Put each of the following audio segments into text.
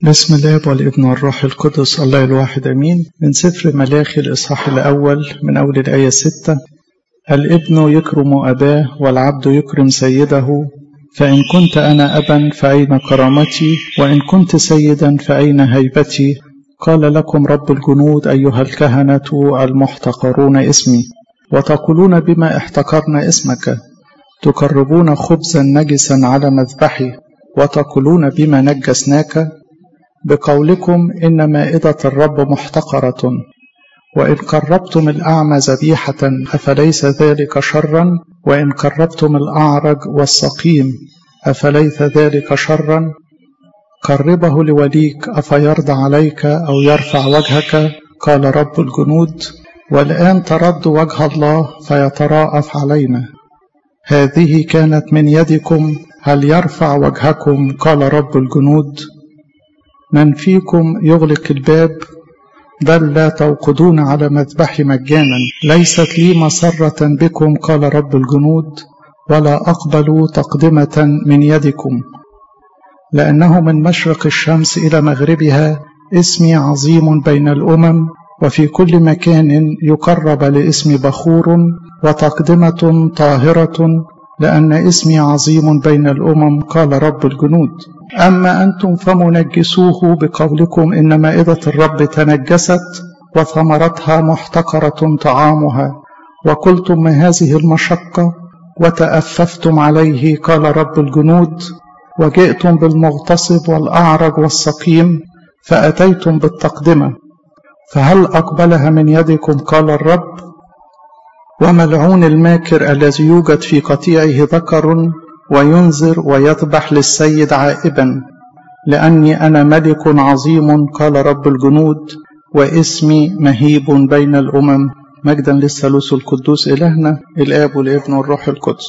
بسم الله والابن والروح القدس الله الواحد امين من سفر ملاخي الاصحاح الاول من اول الايه سته الابن يكرم اباه والعبد يكرم سيده فان كنت انا ابا فاين كرامتي وان كنت سيدا فاين هيبتي قال لكم رب الجنود ايها الكهنه المحتقرون اسمي وتقولون بما احتقرنا اسمك تقربون خبزا نجسا على مذبحي وتقولون بما نجسناك بقولكم إن مائدة الرب محتقرة وإن قربتم الأعمى ذبيحة أفليس ذلك شرا وإن قربتم الأعرج والسقيم أفليس ذلك شرا قربه لوليك أفيرضى عليك أو يرفع وجهك قال رب الجنود والآن ترد وجه الله فيتراءف علينا هذه كانت من يدكم هل يرفع وجهكم قال رب الجنود من فيكم يغلق الباب بل لا توقدون على مذبحي مجانا ليست لي مسرة بكم قال رب الجنود ولا أقبل تقدمة من يدكم لأنه من مشرق الشمس إلى مغربها اسمي عظيم بين الأمم وفي كل مكان يقرب لاسم بخور وتقدمة طاهرة لأن اسمي عظيم بين الأمم قال رب الجنود أما أنتم فمنجسوه بقولكم إن مائدة الرب تنجست وثمرتها محتقرة طعامها وقلتم ما هذه المشقة وتأففتم عليه قال رب الجنود وجئتم بالمغتصب والأعرج والسقيم فأتيتم بالتقدمة فهل أقبلها من يدكم قال الرب وملعون الماكر الذي يوجد في قطيعه ذكر وينذر ويذبح للسيد عائبا لاني انا ملك عظيم قال رب الجنود واسمي مهيب بين الامم مجدا للثالوث القدوس الهنا الاب والابن والروح القدس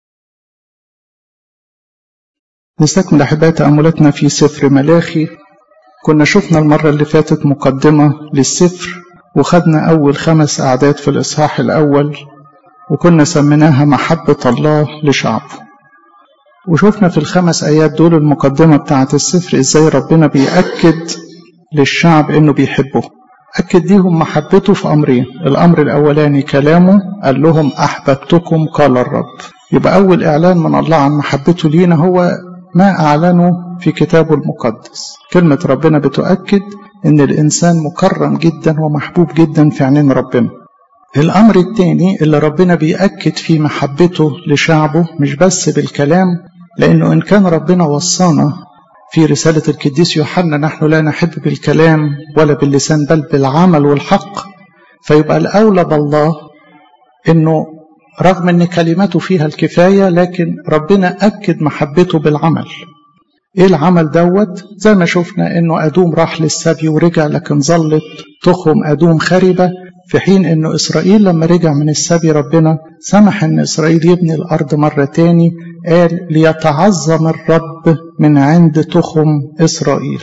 نستكمل احبائي تاملاتنا في سفر ملاخي كنا شفنا المره اللي فاتت مقدمه للسفر وخدنا أول خمس أعداد في الإصحاح الأول وكنا سميناها محبة الله لشعبه وشفنا في الخمس آيات دول المقدمة بتاعة السفر إزاي ربنا بيأكد للشعب إنه بيحبه أكد ليهم محبته في أمرين الأمر الأولاني كلامه قال لهم أحببتكم قال الرب يبقى أول إعلان من الله عن محبته لينا هو ما أعلنه في كتابه المقدس كلمة ربنا بتؤكد ان الانسان مكرم جدا ومحبوب جدا في عينين ربنا الامر الثاني اللي ربنا بيأكد فيه محبته لشعبه مش بس بالكلام لانه ان كان ربنا وصانا في رسالة القديس يوحنا نحن لا نحب بالكلام ولا باللسان بل بالعمل والحق فيبقى الأولى بالله انه رغم ان كلمته فيها الكفاية لكن ربنا أكد محبته بالعمل ايه العمل دوت زي ما شفنا انه ادوم راح للسبي ورجع لكن ظلت تخم ادوم خربة في حين انه اسرائيل لما رجع من السبي ربنا سمح ان اسرائيل يبني الارض مرة تاني قال ليتعظم الرب من عند تخم اسرائيل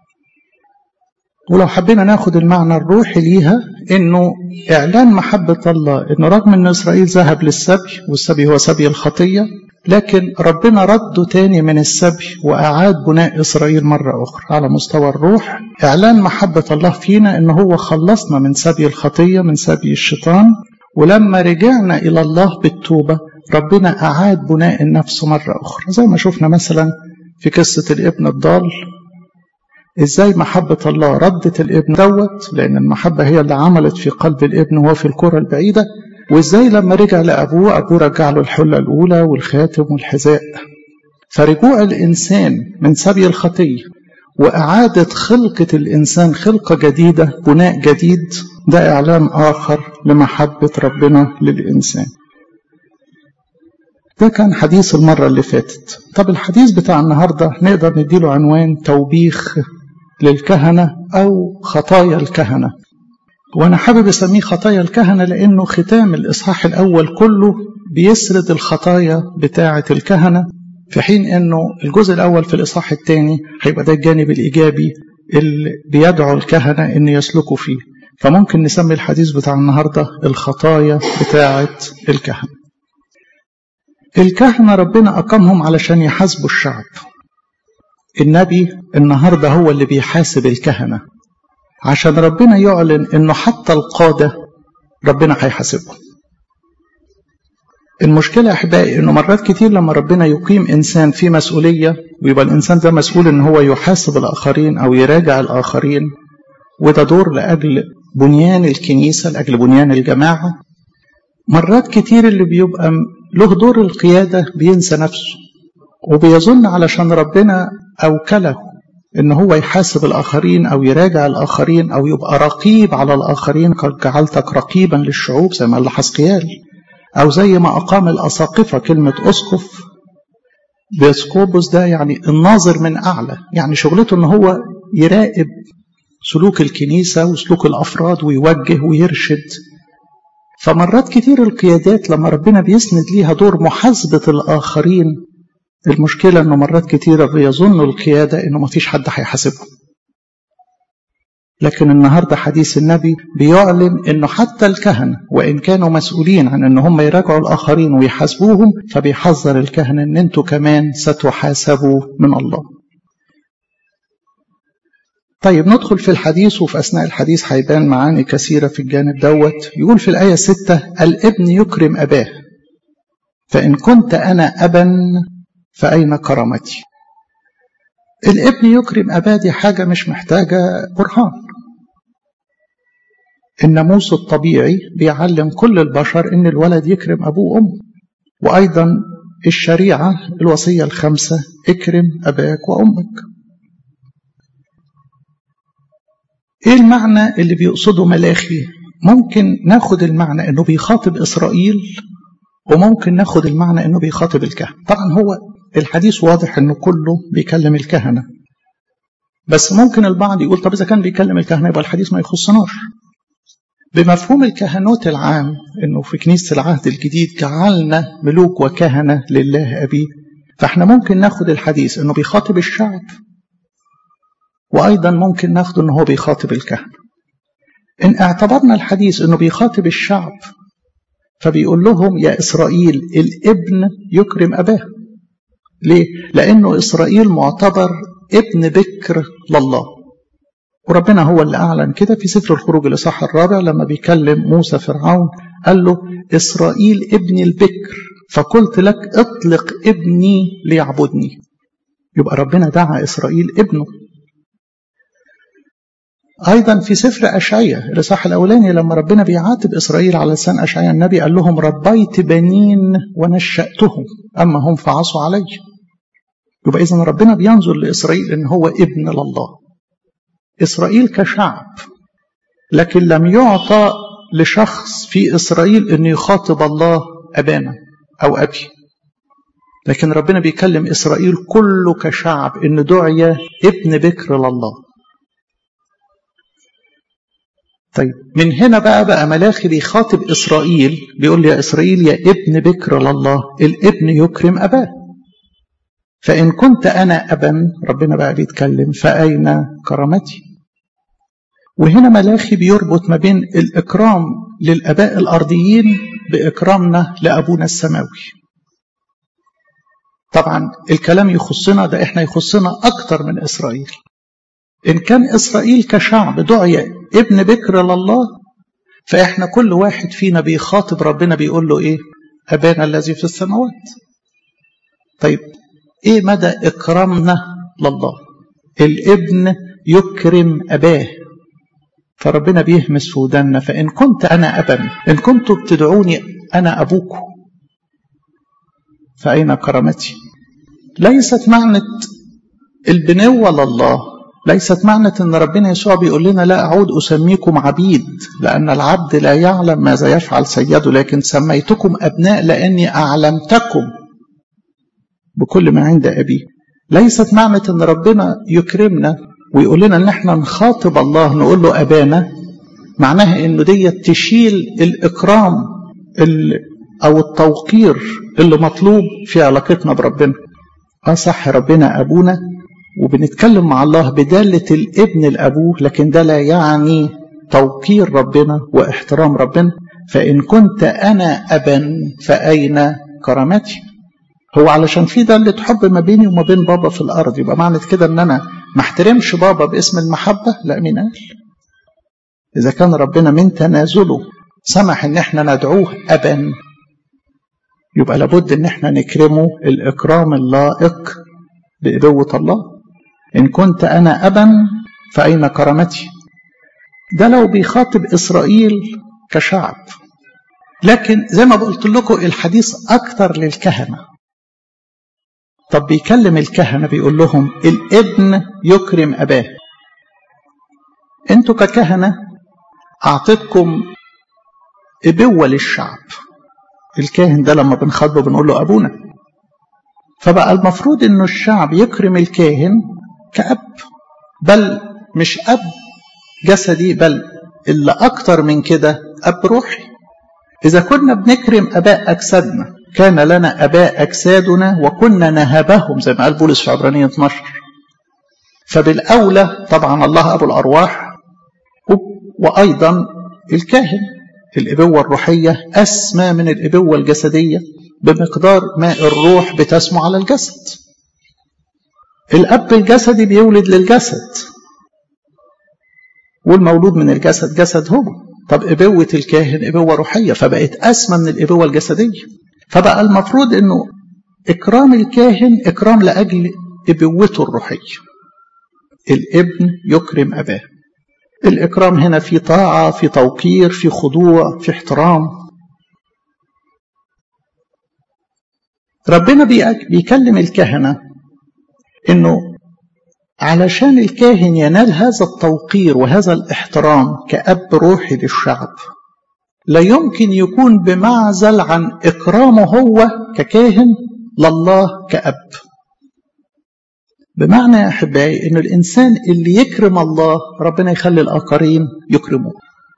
ولو حبينا ناخد المعنى الروحي ليها انه اعلان محبة الله انه رغم ان اسرائيل ذهب للسبي والسبي هو سبي الخطية لكن ربنا رده تاني من السبي وأعاد بناء إسرائيل مرة أخرى على مستوى الروح إعلان محبة الله فينا إن هو خلصنا من سبي الخطية من سبي الشيطان ولما رجعنا إلى الله بالتوبة ربنا أعاد بناء النفس مرة أخرى زي ما شفنا مثلا في قصة الابن الضال ازاي محبة الله ردت الابن دوت لأن المحبة هي اللي عملت في قلب الابن وهو في الكرة البعيدة وازاي لما رجع لأبوه أبوه رجع له الحلة الأولى والخاتم والحذاء فرجوع الإنسان من سبي الخطية وإعادة خلقة الإنسان خلقة جديدة بناء جديد ده إعلان آخر لمحبة ربنا للإنسان ده كان حديث المرة اللي فاتت طب الحديث بتاع النهاردة نقدر نديله عنوان توبيخ للكهنة أو خطايا الكهنة وأنا حابب أسميه خطايا الكهنة لأنه ختام الإصحاح الأول كله بيسرد الخطايا بتاعة الكهنة في حين أنه الجزء الأول في الإصحاح الثاني هيبقى ده الجانب الإيجابي اللي بيدعو الكهنة أن يسلكوا فيه فممكن نسمي الحديث بتاع النهاردة الخطايا بتاعة الكهنة الكهنة ربنا أقامهم علشان يحاسبوا الشعب النبي النهاردة هو اللي بيحاسب الكهنة عشان ربنا يعلن انه حتى القادة ربنا هيحاسبهم المشكلة أحبائي إنه مرات كتير لما ربنا يقيم إنسان في مسؤولية ويبقى الإنسان ده مسؤول إن هو يحاسب الآخرين أو يراجع الآخرين وده دور لأجل بنيان الكنيسة لأجل بنيان الجماعة مرات كتير اللي بيبقى له دور القيادة بينسى نفسه وبيظن علشان ربنا أوكله إن هو يحاسب الآخرين أو يراجع الآخرين أو يبقى رقيب على الآخرين قد جعلتك رقيبا للشعوب زي ما قال حسقيال أو زي ما أقام الأساقفة كلمة أسقف بيسكوبوس ده يعني الناظر من أعلى يعني شغلته إن هو يراقب سلوك الكنيسة وسلوك الأفراد ويوجه ويرشد فمرات كتير القيادات لما ربنا بيسند ليها دور محاسبة الآخرين المشكلة إنه مرات كتيرة بيظن القيادة إنه مفيش حد هيحاسبهم لكن النهاردة حديث النبي بيعلن انه حتى الكهنة وان كانوا مسؤولين عن ان هم يراجعوا الاخرين ويحاسبوهم فبيحذر الكهنة ان انتوا كمان ستحاسبوا من الله طيب ندخل في الحديث وفي اثناء الحديث هيبان معاني كثيرة في الجانب دوت يقول في الآية ستة الابن يكرم أباه فإن كنت أنا أبا فأين كرامتي الابن يكرم أباه دي حاجة مش محتاجة برهان الناموس الطبيعي بيعلم كل البشر ان الولد يكرم ابوه وامه وايضا الشريعه الوصيه الخمسه اكرم اباك وامك ايه المعنى اللي بيقصده ملاخي ممكن ناخد المعنى انه بيخاطب اسرائيل وممكن ناخد المعنى انه بيخاطب الكهنه طبعا هو الحديث واضح انه كله بيكلم الكهنه بس ممكن البعض يقول طب اذا كان بيكلم الكهنه يبقى الحديث ما يخصناش بمفهوم الكهنوت العام انه في كنيسه العهد الجديد جعلنا ملوك وكهنه لله ابيه فاحنا ممكن ناخد الحديث انه بيخاطب الشعب وايضا ممكن ناخده انه هو بيخاطب الكهنه ان اعتبرنا الحديث انه بيخاطب الشعب فبيقول لهم يا اسرائيل الابن يكرم اباه ليه لانه اسرائيل معتبر ابن بكر لله وربنا هو اللي أعلن كده في سفر الخروج الإصحاح الرابع لما بيكلم موسى فرعون قال له إسرائيل ابني البكر فقلت لك اطلق ابني ليعبدني يبقى ربنا دعا إسرائيل ابنه أيضا في سفر أشعية الإصحاح الأولاني لما ربنا بيعاتب إسرائيل على لسان أشعية النبي قال لهم ربيت بنين ونشأتهم أما هم فعصوا علي يبقى إذا ربنا بينظر لإسرائيل إن هو ابن لله إسرائيل كشعب لكن لم يعطى لشخص في إسرائيل أن يخاطب الله أبانا أو أبي لكن ربنا بيكلم إسرائيل كله كشعب أن دعي ابن بكر لله طيب من هنا بقى بقى ملاخي بيخاطب إسرائيل بيقول لي يا إسرائيل يا ابن بكر لله الابن يكرم أباه فإن كنت أنا أبا ربنا بقى بيتكلم فأين كرامتي وهنا ملاخي بيربط ما بين الإكرام للأباء الأرضيين بإكرامنا لأبونا السماوي طبعا الكلام يخصنا ده احنا يخصنا أكتر من إسرائيل إن كان إسرائيل كشعب دعي ابن بكر لله فإحنا كل واحد فينا بيخاطب ربنا بيقول له إيه أبانا الذي في السماوات طيب ايه مدى اكرامنا لله الابن يكرم اباه فربنا بيهمس في ودنا فان كنت انا ابا ان كنتم بتدعوني انا ابوكم فاين كرامتي ليست معنى البنوه لله ليست معنى ان ربنا يسوع بيقول لنا لا اعود اسميكم عبيد لان العبد لا يعلم ماذا يفعل سيده لكن سميتكم ابناء لاني اعلمتكم بكل ما عند أبي ليست معنى أن ربنا يكرمنا ويقول لنا أن احنا نخاطب الله نقول له أبانا معناها أنه دي تشيل الإكرام أو التوقير اللي مطلوب في علاقتنا بربنا اه صح ربنا أبونا وبنتكلم مع الله بدالة الابن الأبوه لكن ده لا يعني توقير ربنا واحترام ربنا فإن كنت أنا أبا فأين كرامتي هو علشان في دالة حب ما بيني وما بين بابا في الأرض يبقى معنى كده إن أنا ما احترمش بابا باسم المحبة لا مين قال إذا كان ربنا من تنازله سمح إن احنا ندعوه أبا يبقى لابد إن احنا نكرمه الإكرام اللائق بإبوة الله إن كنت أنا أبا فأين كرامتي ده لو بيخاطب إسرائيل كشعب لكن زي ما قلت لكم الحديث أكتر للكهنة طب بيكلم الكهنة بيقول لهم الابن يكرم أباه انتوا ككهنة أعطيتكم إبوة للشعب الكاهن ده لما بنخاطبه بنقول له أبونا فبقى المفروض إنه الشعب يكرم الكاهن كأب بل مش أب جسدي بل اللي أكتر من كده أب روحي إذا كنا بنكرم أباء أجسادنا كان لنا أباء أجسادنا وكنا نهبهم زي ما قال بولس في عبرانية 12 فبالأولى طبعا الله أبو الأرواح وأيضا الكاهن الإبوة الروحية أسمى من الإبوة الجسدية بمقدار ما الروح بتسمو على الجسد الأب الجسدي بيولد للجسد والمولود من الجسد جسد هو طب إبوة الكاهن إبوة روحية فبقت أسمى من الإبوة الجسدية فبقى المفروض أنه إكرام الكاهن إكرام لأجل إبوته الروحية الابن يكرم أباه الإكرام هنا في طاعة في توقير في خضوع في احترام ربنا بيكلم الكهنة انه علشان الكاهن ينال هذا التوقير وهذا الاحترام كأب روحي للشعب لا يمكن يكون بمعزل عن إكرامه هو ككاهن لله كأب بمعنى يا أحبائي أن الإنسان اللي يكرم الله ربنا يخلي الآخرين يكرموه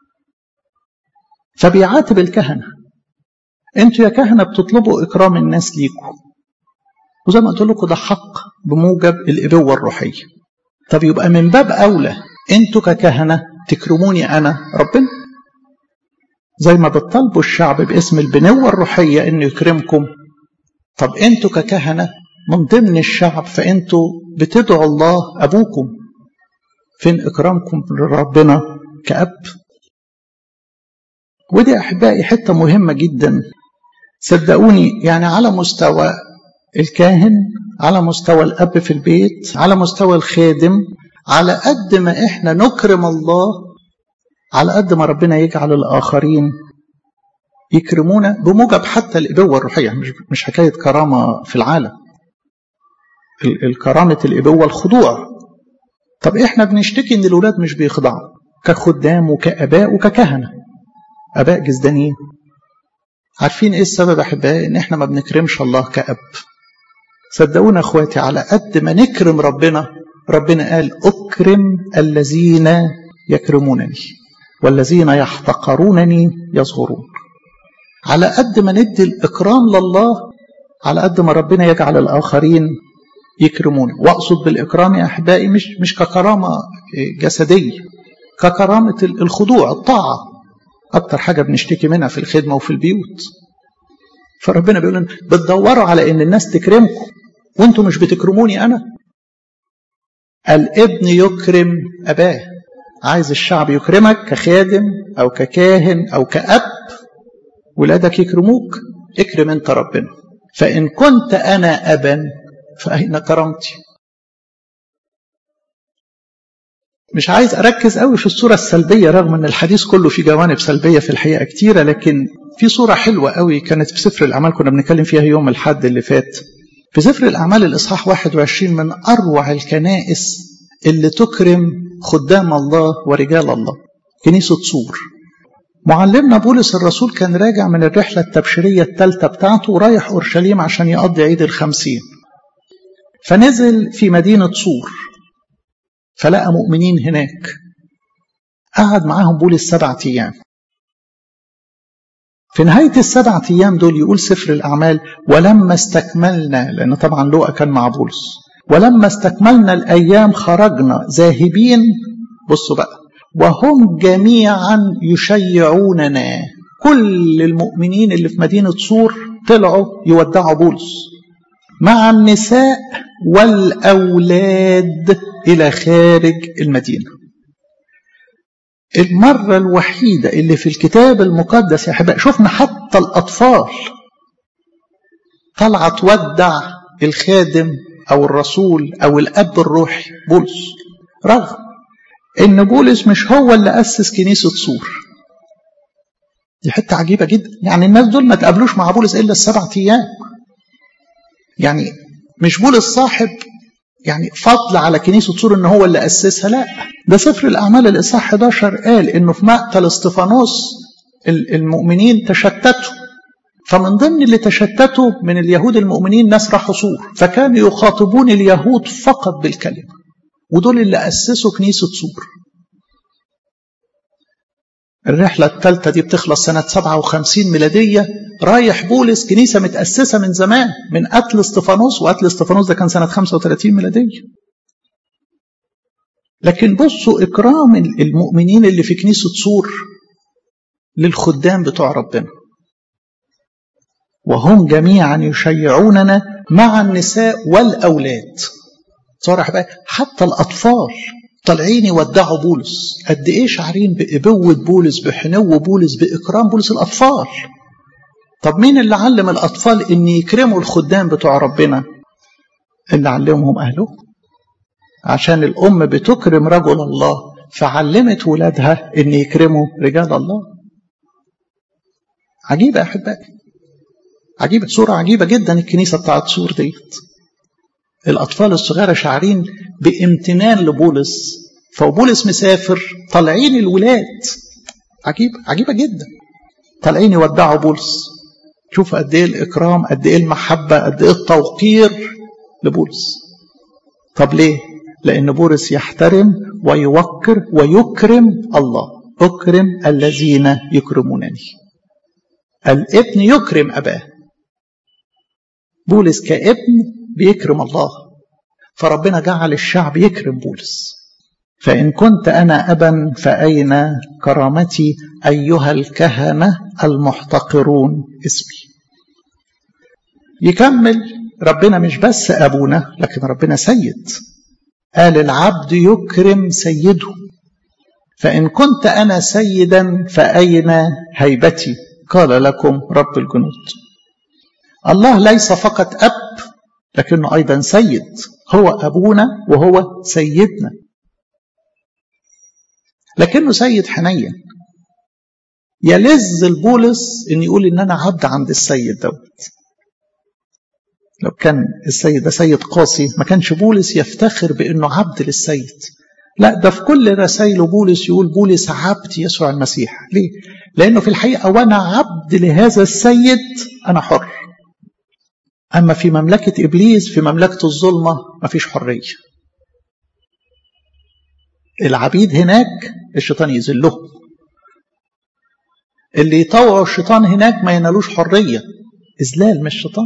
فبيعاتب الكهنة انتوا يا كهنة بتطلبوا إكرام الناس ليكم وزي ما قلت لكم ده حق بموجب الإبوة الروحية طب يبقى من باب أولى انتوا ككهنة تكرموني أنا ربنا زي ما بتطالبوا الشعب باسم البنوة الروحية إنه يكرمكم طب انتوا ككهنة من ضمن الشعب فانتوا بتدعوا الله أبوكم فين إكرامكم لربنا كأب ودي أحبائي حتة مهمة جدا صدقوني يعني على مستوى الكاهن على مستوى الأب في البيت على مستوى الخادم على قد ما إحنا نكرم الله على قد ما ربنا يجعل الآخرين يكرمونا بموجب حتى الإبوة الروحية مش مش حكاية كرامة في العالم الكرامة الإبوة الخضوع طب إحنا بنشتكي إن الأولاد مش بيخضعوا كخدام وكأباء وككهنة أباء جزدانيين عارفين إيه السبب أحبائي إن إحنا ما بنكرمش الله كأب صدقونا اخواتي على قد ما نكرم ربنا ربنا قال اكرم الذين يكرمونني والذين يحتقرونني يصغرون على قد ما ندي الاكرام لله على قد ما ربنا يجعل الاخرين يكرمون واقصد بالاكرام يا احبائي مش مش ككرامه جسديه ككرامه الخضوع الطاعه اكتر حاجه بنشتكي منها في الخدمه وفي البيوت فربنا بيقول لنا بتدوروا على ان الناس تكرمكم وانتم مش بتكرموني انا الابن يكرم اباه عايز الشعب يكرمك كخادم او ككاهن او كاب ولادك يكرموك اكرم انت ربنا فان كنت انا ابا فاين كرامتي مش عايز اركز قوي في الصوره السلبيه رغم ان الحديث كله في جوانب سلبيه في الحقيقه كتيره لكن في صوره حلوه قوي كانت في سفر الاعمال كنا بنتكلم فيها يوم الحد اللي فات في سفر الاعمال الاصحاح 21 من اروع الكنائس اللي تكرم خدام الله ورجال الله كنيسه صور معلمنا بولس الرسول كان راجع من الرحله التبشيريه الثالثه بتاعته ورايح اورشليم عشان يقضي عيد الخمسين فنزل في مدينه صور فلقى مؤمنين هناك قعد معاهم بولس سبعة أيام في نهاية السبعة أيام دول يقول سفر الأعمال ولما استكملنا لأن طبعا لوقا كان مع بولس ولما استكملنا الأيام خرجنا ذاهبين بصوا بقى وهم جميعا يشيعوننا كل المؤمنين اللي في مدينة صور طلعوا يودعوا بولس مع النساء والأولاد إلى خارج المدينة المرة الوحيدة اللي في الكتاب المقدس يا أحباء شفنا حتى الأطفال طلعة تودع الخادم أو الرسول أو الأب الروحي بولس رغم إن بولس مش هو اللي أسس كنيسة صور دي حتة عجيبة جدا يعني الناس دول ما تقابلوش مع بولس إلا السبع أيام يعني مش بولس صاحب يعني فضل على كنيسة صور ان هو اللي أسسها لا ده سفر الأعمال الإصحاح 11 قال إنه في مقتل استفانوس المؤمنين تشتتوا فمن ضمن اللي تشتتوا من اليهود المؤمنين ناس راحوا صور فكانوا يخاطبون اليهود فقط بالكلمة ودول اللي أسسوا كنيسة صور الرحلة الثالثة دي بتخلص سنة 57 ميلادية رايح بولس كنيسة متأسسة من زمان من قتل استفانوس وقتل استفانوس ده كان سنة 35 ميلادية لكن بصوا إكرام المؤمنين اللي في كنيسة صور للخدام بتوع ربنا وهم جميعا يشيعوننا مع النساء والأولاد صرح بقى حتى الأطفال طالعين يودعوا بولس قد ايه شعرين بإبوة بولس بحنو بولس بإكرام بولس الأطفال طب مين اللي علم الأطفال إن يكرموا الخدام بتوع ربنا اللي علمهم أهله عشان الأم بتكرم رجل الله فعلمت ولادها إن يكرموا رجال الله عجيبة يا أحبائي عجيبة صورة عجيبة جدا الكنيسة بتاعت سور ديت الأطفال الصغيرة شعرين بامتنان لبولس فبولس مسافر طالعين الولاد عجيبة عجيبة جدا طالعين يودعوا بولس شوف قد ايه الإكرام قد ايه المحبة قد ايه التوقير لبولس طب ليه؟ لأن بولس يحترم ويوقر ويكرم الله أكرم الذين يكرمونني الابن يكرم أباه بولس كابن بيكرم الله فربنا جعل الشعب يكرم بولس فإن كنت أنا أبا فأين كرامتي أيها الكهنة المحتقرون اسمي يكمل ربنا مش بس أبونا لكن ربنا سيد قال العبد يكرم سيده فإن كنت أنا سيدا فأين هيبتي قال لكم رب الجنود الله ليس فقط أب لكنه أيضا سيد هو أبونا وهو سيدنا لكنه سيد حنين يلذ البولس ان يقول ان انا عبد عند السيد دوت لو كان السيد ده سيد قاسي ما كانش بولس يفتخر بانه عبد للسيد لا ده في كل رسائله بولس يقول بولس عبد يسوع المسيح ليه لانه في الحقيقه وانا عبد لهذا السيد انا حر اما في مملكه ابليس في مملكه الظلمه ما فيش حريه العبيد هناك الشيطان يذلهم اللي يطوعوا الشيطان هناك ما ينالوش حرية إذلال من الشيطان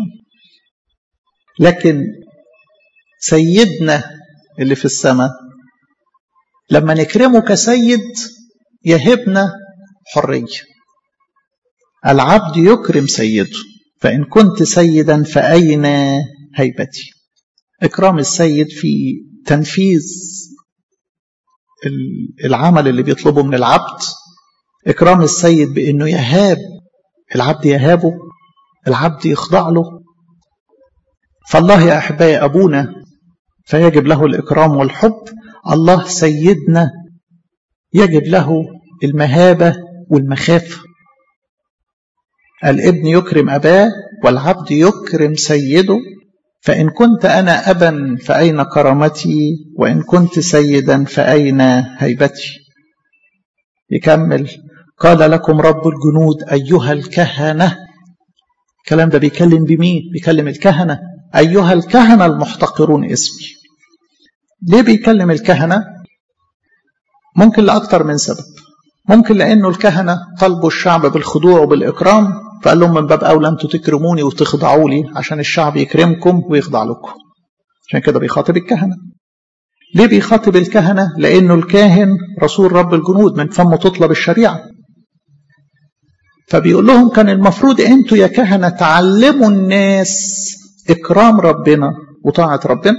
لكن سيدنا اللي في السماء لما نكرمه كسيد يهبنا حرية العبد يكرم سيده فإن كنت سيدا فأين هيبتي إكرام السيد في تنفيذ العمل اللي بيطلبه من العبد إكرام السيد بأنه يهاب العبد يهابه العبد يخضع له فالله يا أحبائي أبونا فيجب له الإكرام والحب الله سيدنا يجب له المهابة والمخافة الابن يكرم أباه والعبد يكرم سيده فإن كنت أنا أبا فأين كرامتي وإن كنت سيدا فأين هيبتي يكمل قال لكم رب الجنود أيها الكهنة الكلام ده بيكلم بمين بيكلم الكهنة أيها الكهنة المحتقرون اسمي ليه بيكلم الكهنة ممكن لأكثر من سبب ممكن لأنه الكهنة طلبوا الشعب بالخضوع وبالإكرام فقال لهم من باب أولى أنتوا تكرموني وتخضعوا لي عشان الشعب يكرمكم ويخضع لكم عشان كده بيخاطب الكهنة ليه بيخاطب الكهنة لأنه الكاهن رسول رب الجنود من فمه تطلب الشريعة فبيقول لهم كان المفروض أنتوا يا كهنة تعلموا الناس إكرام ربنا وطاعة ربنا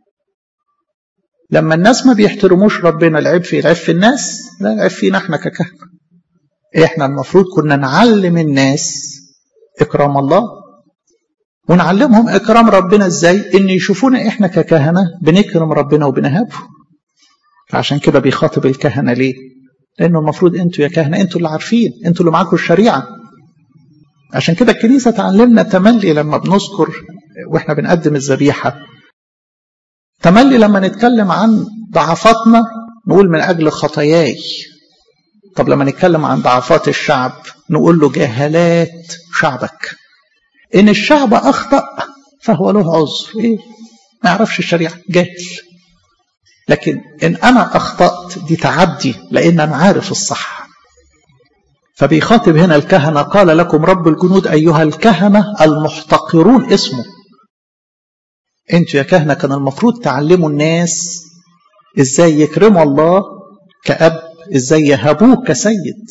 لما الناس ما بيحترموش ربنا العيب في العيب في الناس لا العيب فينا احنا ككهنة احنا المفروض كنا نعلم الناس إكرام الله ونعلمهم إكرام ربنا إزاي إن يشوفونا إحنا ككهنة بنكرم ربنا وبنهابه فعشان كده بيخاطب الكهنة ليه لأنه المفروض أنتوا يا كهنة أنتوا اللي عارفين أنتوا اللي معاكم الشريعة عشان كده الكنيسة تعلمنا تملي لما بنذكر وإحنا بنقدم الذبيحة تملي لما نتكلم عن ضعفاتنا نقول من أجل خطاياي طب لما نتكلم عن ضعفات الشعب نقول له جهالات شعبك إن الشعب أخطأ فهو له عذر إيه؟ ما يعرفش الشريعة جاهل لكن إن أنا أخطأت دي تعدي لأن أنا عارف الصح فبيخاطب هنا الكهنة قال لكم رب الجنود أيها الكهنة المحتقرون اسمه انتوا يا كهنة كان المفروض تعلموا الناس ازاي يكرموا الله كأب ازاي يهبوه كسيد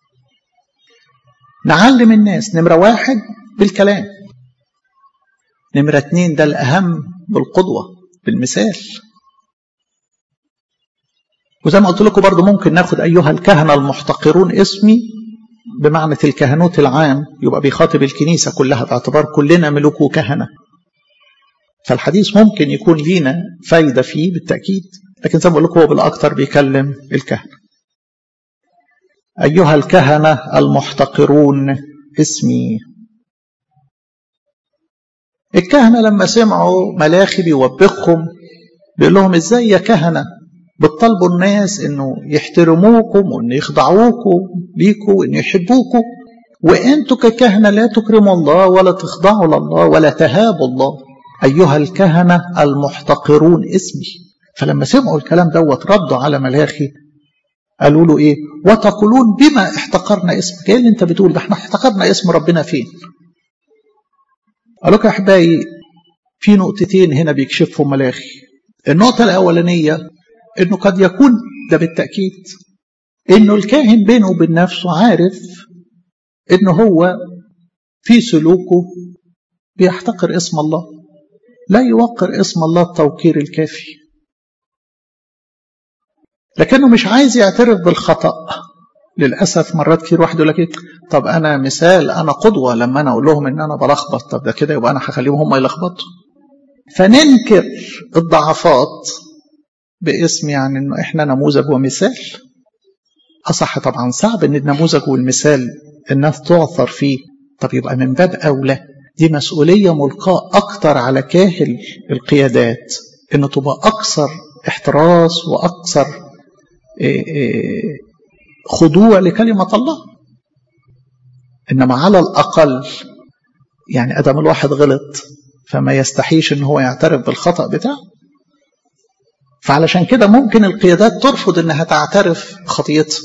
نعلم الناس نمرة واحد بالكلام نمرة اتنين ده الأهم بالقدوة بالمثال وزي ما قلت لكم برضو ممكن ناخد أيها الكهنة المحتقرون اسمي بمعنى الكهنوت العام يبقى بيخاطب الكنيسة كلها باعتبار كلنا ملوك وكهنة فالحديث ممكن يكون لينا فايدة فيه بالتأكيد لكن زي ما بقول لكم هو بالأكثر بيكلم الكهنة أيها الكهنة المحتقرون اسمي الكهنة لما سمعوا ملاخي بيوبخهم بيقول لهم ازاي يا كهنة بتطالبوا الناس انه يحترموكم وان يخضعوكم ليكم وان يحبوكم وانتوا ككهنة لا تكرموا الله ولا تخضعوا لله ولا تهابوا الله أيها الكهنة المحتقرون اسمي فلما سمعوا الكلام دوت ردوا على ملاخي قالوا له ايه وتقولون بما احتقرنا اسمك ايه اللي انت بتقول ده احنا احتقرنا اسم ربنا فين قالوا يا احبائي في نقطتين هنا بيكشفهم ملاخي النقطة الأولانية انه قد يكون ده بالتأكيد انه الكاهن بينه وبين نفسه عارف انه هو في سلوكه بيحتقر اسم الله لا يوقر اسم الله التوقير الكافي لكنه مش عايز يعترف بالخطأ للأسف مرات كتير واحد يقول لك إيه طب أنا مثال أنا قدوة لما أنا أقول لهم إن أنا بلخبط طب ده كده يبقى أنا هخليهم هم يلخبطوا فننكر الضعفات باسم يعني إنه إحنا نموذج ومثال أصح طبعا صعب إن النموذج والمثال الناس تعثر فيه طب يبقى من باب أولى دي مسؤولية ملقاة أكتر على كاهل القيادات إنه تبقى أكثر احتراس وأكثر خضوع لكلمة الله إنما على الأقل يعني أدم الواحد غلط فما يستحيش إن هو يعترف بالخطأ بتاعه فعلشان كده ممكن القيادات ترفض إنها تعترف بخطيتها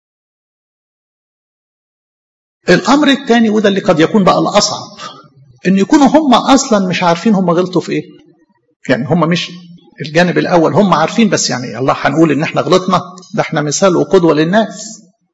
الأمر الثاني وده اللي قد يكون بقى الأصعب ان يكونوا هم اصلا مش عارفين هم غلطوا في ايه يعني هم مش الجانب الاول هم عارفين بس يعني الله هنقول ان احنا غلطنا ده احنا مثال وقدوه للناس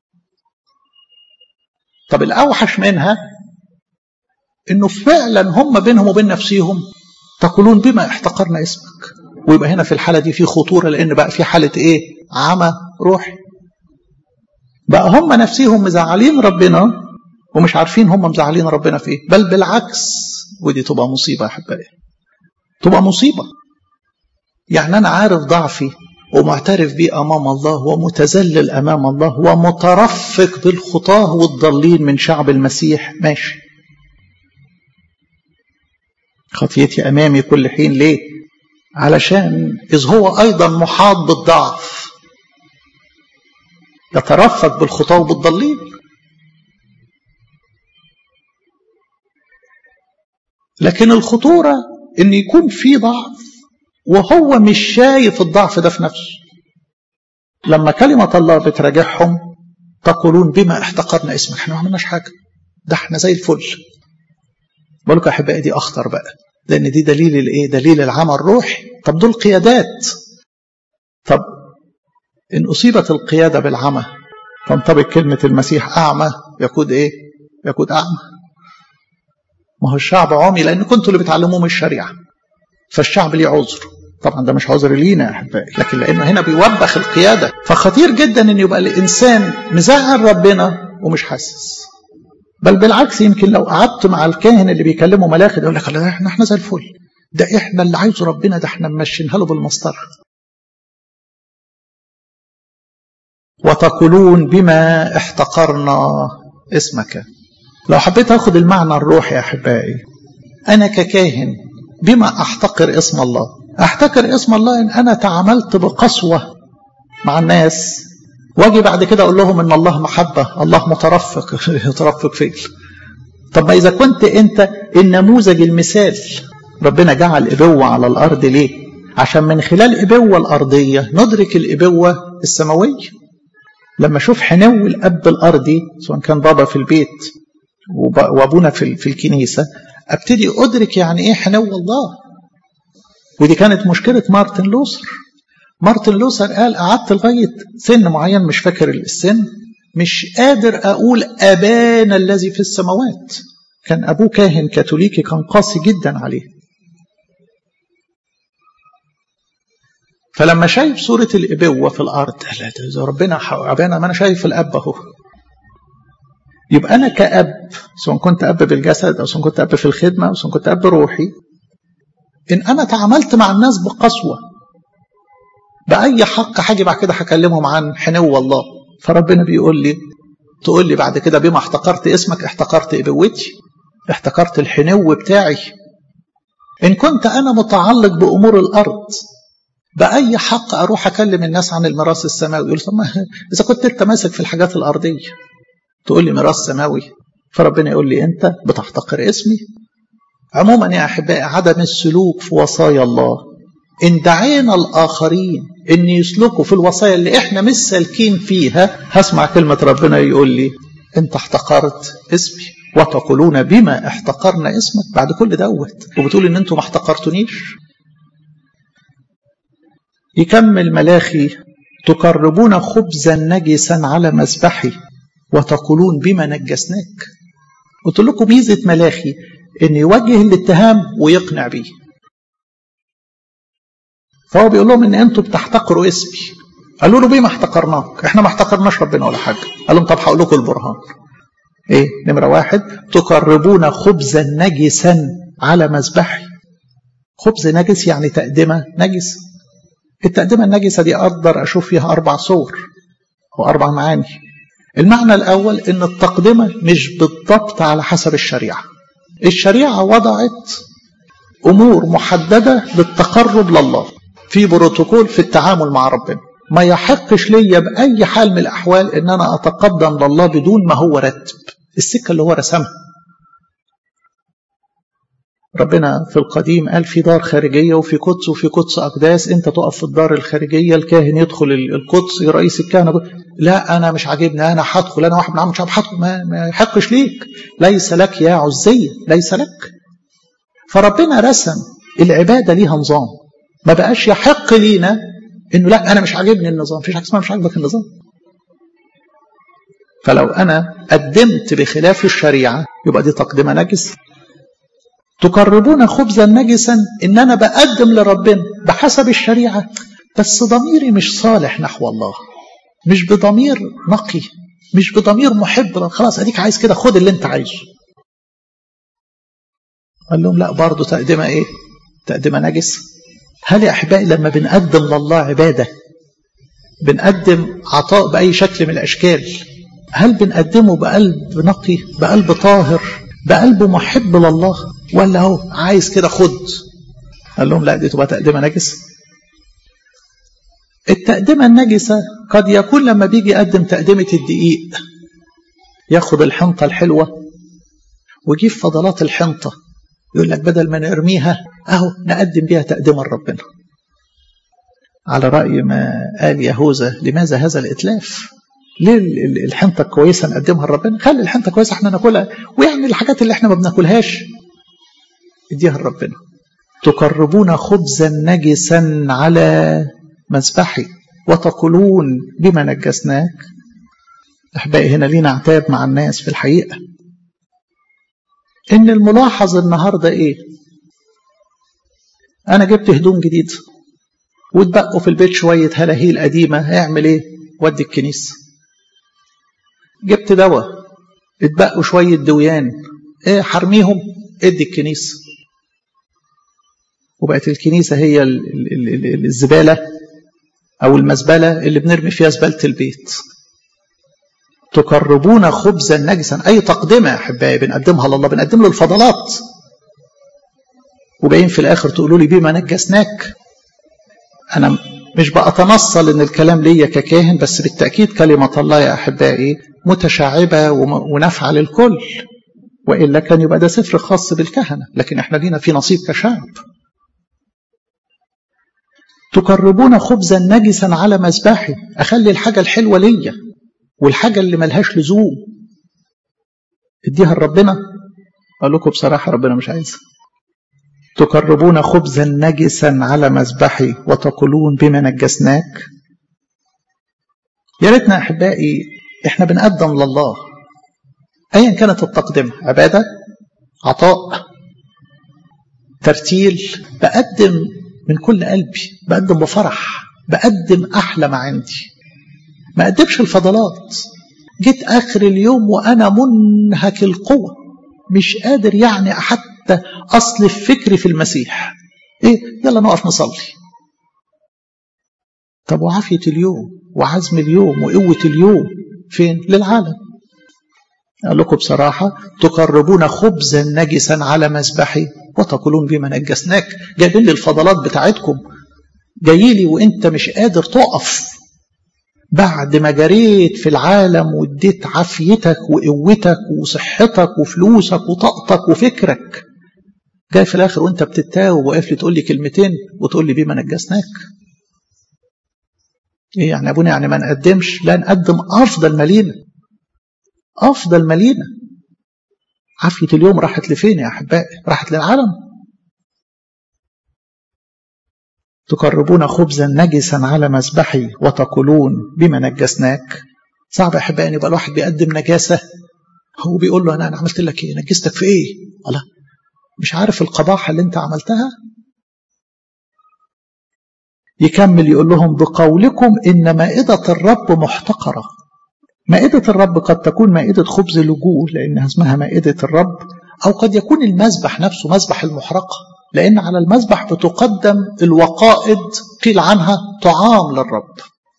طب الاوحش منها انه فعلا هم بينهم وبين نفسهم تقولون بما احتقرنا اسمك ويبقى هنا في الحاله دي في خطوره لان بقى في حاله ايه عمى روحي بقى هم نفسهم مزعلين ربنا ومش عارفين هم مزعلين ربنا في ايه بل بالعكس ودي تبقى مصيبه يا احبائي تبقى مصيبه يعني انا عارف ضعفي ومعترف بيه امام الله ومتذلل امام الله ومترفق بالخطاه والضالين من شعب المسيح ماشي خطيتي امامي كل حين ليه علشان اذ هو ايضا محاط بالضعف يترفق بالخطاه وبالضالين لكن الخطورة ان يكون في ضعف وهو مش شايف الضعف ده في نفسه لما كلمة الله بتراجعهم تقولون بما احتقرنا اسمك احنا ما عملناش حاجة ده احنا زي الفل بقول يا احبائي دي اخطر بقى لان دي دليل الايه دليل العمى الروحي طب دول قيادات طب ان اصيبت القيادة بالعمى تنطبق كلمة المسيح اعمى يقود ايه يقود اعمى ما هو الشعب عمي لان كنتوا اللي بتعلموه من الشريعه فالشعب ليه عذر طبعا ده مش عذر لينا يا احبائي لكن لانه هنا بيوبخ القياده فخطير جدا ان يبقى الانسان مزعل ربنا ومش حاسس بل بالعكس يمكن لو قعدت مع الكاهن اللي بيكلمه ملاخي يقول لك احنا احنا زي الفل ده احنا اللي عايزه ربنا ده احنا ماشيينها له بالمسطره وتقولون بما احتقرنا اسمك لو حبيت اخد المعنى الروحي يا احبائي انا ككاهن بما احتقر اسم الله احتقر اسم الله ان انا تعاملت بقسوه مع الناس واجي بعد كده اقول لهم ان الله محبه الله مترفق يترفق فين طب ما اذا كنت انت النموذج المثال ربنا جعل ابوه على الارض ليه عشان من خلال الابوه الارضيه ندرك الابوه السماويه لما اشوف حنو الاب الارضي سواء كان بابا في البيت وابونا في في الكنيسه ابتدي ادرك يعني ايه حنو الله ودي كانت مشكله مارتن لوثر مارتن لوثر قال قعدت لغايه سن معين مش فاكر السن مش قادر اقول ابانا الذي في السماوات كان ابوه كاهن كاثوليكي كان قاسي جدا عليه فلما شايف صورة الإبوة في الأرض لا ده ربنا أبانا ما أنا شايف الأب أهو يبقى أنا كأب سواء كنت أب بالجسد أو سواء كنت أب في الخدمة أو سواء كنت أب روحي إن أنا تعاملت مع الناس بقسوة بأي حق هاجي بعد كده هكلمهم عن حنو الله فربنا بيقول لي تقول لي بعد كده بما احتقرت اسمك احتقرت ابوتي احتقرت الحنو بتاعي ان كنت انا متعلق بامور الارض باي حق اروح اكلم الناس عن الميراث السماوي يقول طب ما اذا كنت انت ماسك في الحاجات الارضيه تقول لي ميراث سماوي فربنا يقول لي انت بتحتقر اسمي عموما يا احبائي عدم السلوك في وصايا الله ان دعينا الاخرين ان يسلكوا في الوصايا اللي احنا مش سالكين فيها هسمع كلمه ربنا يقول لي انت احتقرت اسمي وتقولون بما احتقرنا اسمك بعد كل دوت وبتقول ان انتوا ما احتقرتونيش يكمل ملاخي تقربون خبزا نجسا على مذبحي وتقولون بما نجسناك قلت لكم ميزه ملاخي ان يوجه الاتهام ويقنع بيه فهو بيقول لهم ان انتوا بتحتقروا اسمي قالوا له بيه ما احتقرناك احنا ما احتقرناش ربنا ولا حاجه قال لهم طب هقول لكم البرهان ايه نمره واحد تقربون خبزا نجسا على مذبحي خبز نجس يعني تقدمه نجس التقدمه النجسه دي اقدر اشوف فيها اربع صور او اربع معاني المعنى الاول ان التقدمه مش بالضبط على حسب الشريعه الشريعه وضعت امور محدده للتقرب لله في بروتوكول في التعامل مع ربنا ما يحقش ليا بأي حال من الأحوال إن أنا أتقدم لله بدون ما هو رتب السكة اللي هو رسمها ربنا في القديم قال في دار خارجية وفي قدس وفي قدس أقداس أنت تقف في الدار الخارجية الكاهن يدخل القدس رئيس الكهنة لا أنا مش عاجبني أنا هدخل أنا واحد من عم مش هدخل ما, ما يحقش ليك ليس لك يا عزية ليس لك فربنا رسم العبادة ليها نظام ما بقاش يحق لينا انه لا انا مش عاجبني النظام مفيش حاجه اسمها مش عاجبك النظام فلو انا قدمت بخلاف الشريعه يبقى دي تقدمه نجس تقربون خبزا نجسا ان انا بقدم لربنا بحسب الشريعه بس ضميري مش صالح نحو الله مش بضمير نقي مش بضمير محب خلاص اديك عايز كده خد اللي انت عايزه قال لهم لا برضه تقدمه ايه تقدمه نجس هل يا احبائي لما بنقدم لله عباده بنقدم عطاء باي شكل من الاشكال هل بنقدمه بقلب نقي بقلب طاهر بقلب محب لله ولا هو عايز كده خد قال لهم لا دي تبقى تقدمه نجس التقدمه النجسه قد يكون لما بيجي يقدم تقدمه الدقيق ياخد الحنطه الحلوه ويجيب فضلات الحنطه يقول لك بدل ما نرميها اهو نقدم بيها تقدمه لربنا على رأي ما قال يهوذا لماذا هذا الإتلاف ليه الحنطة الكويسة نقدمها لربنا خلي الحنطة كويسة احنا ناكلها ويعني الحاجات اللي احنا ما بناكلهاش اديها لربنا تقربون خبزا نجسا على مذبحي وتقولون بما نجسناك احبائي هنا لينا عتاب مع الناس في الحقيقه ان الملاحظ النهارده ايه انا جبت هدوم جديده واتبقوا في البيت شويه هلاهيل قديمه اعمل ايه ودي الكنيسه جبت دواء اتبقوا شويه دويان ايه حرميهم ادي الكنيسه وبقت الكنيسه هي ال ال ال الزباله او المزبله اللي بنرمي فيها زباله البيت تقربون خبزا نجسا اي تقدمه يا احبائي بنقدمها لله بنقدم له الفضلات وجايين في الاخر تقولوا لي بما نجسناك انا مش بأتنصل ان الكلام ليا ككاهن بس بالتاكيد كلمه الله يا احبائي متشعبه ونافعه للكل والا كان يبقى ده سفر خاص بالكهنه لكن احنا لينا في نصيب كشعب تقربون خبزا نجسا على مذبحي اخلي الحاجه الحلوه ليا والحاجة اللي ملهاش لزوم اديها لربنا اقول لكم بصراحة ربنا مش عايزها تقربون خبزا نجسا على مذبحي وتقولون بما نجسناك يا ريتنا احبائي احنا بنقدم لله ايا كانت التقدمة عبادة عطاء ترتيل بقدم من كل قلبي بقدم بفرح بقدم احلى ما عندي ما قدمش الفضلات جيت اخر اليوم وانا منهك القوه مش قادر يعني حتى اصلف فكري في المسيح ايه يلا نقف نصلي طب وعافيه اليوم وعزم اليوم وقوه اليوم فين للعالم اقول لكم بصراحه تقربون خبزا نجسا على مذبحي وتقولون بما نجسناك جايبين لي الفضلات بتاعتكم جاي لي وانت مش قادر تقف بعد ما جريت في العالم واديت عافيتك وقوتك وصحتك وفلوسك وطاقتك وفكرك جاي في الاخر وانت بتتاوب واقف لي تقول لي كلمتين وتقول لي بما نجسناك ايه يعني ابونا يعني ما نقدمش لا نقدم افضل مالينا افضل مالينا عافية اليوم راحت لفين يا احبائي راحت للعالم تقربون خبزا نجسا على مذبحي وتقولون بما نجسناك صعب يا احبائي ان يبقى الواحد بيقدم نجاسه هو بيقول له انا انا عملت لك ايه نجستك في ايه الله مش عارف القباحه اللي انت عملتها يكمل يقول لهم بقولكم ان مائده الرب محتقره مائده الرب قد تكون مائده خبز الوجوه لانها اسمها مائده الرب او قد يكون المذبح نفسه مذبح المحرقه لأن على المذبح بتقدم الوقائد قيل عنها طعام للرب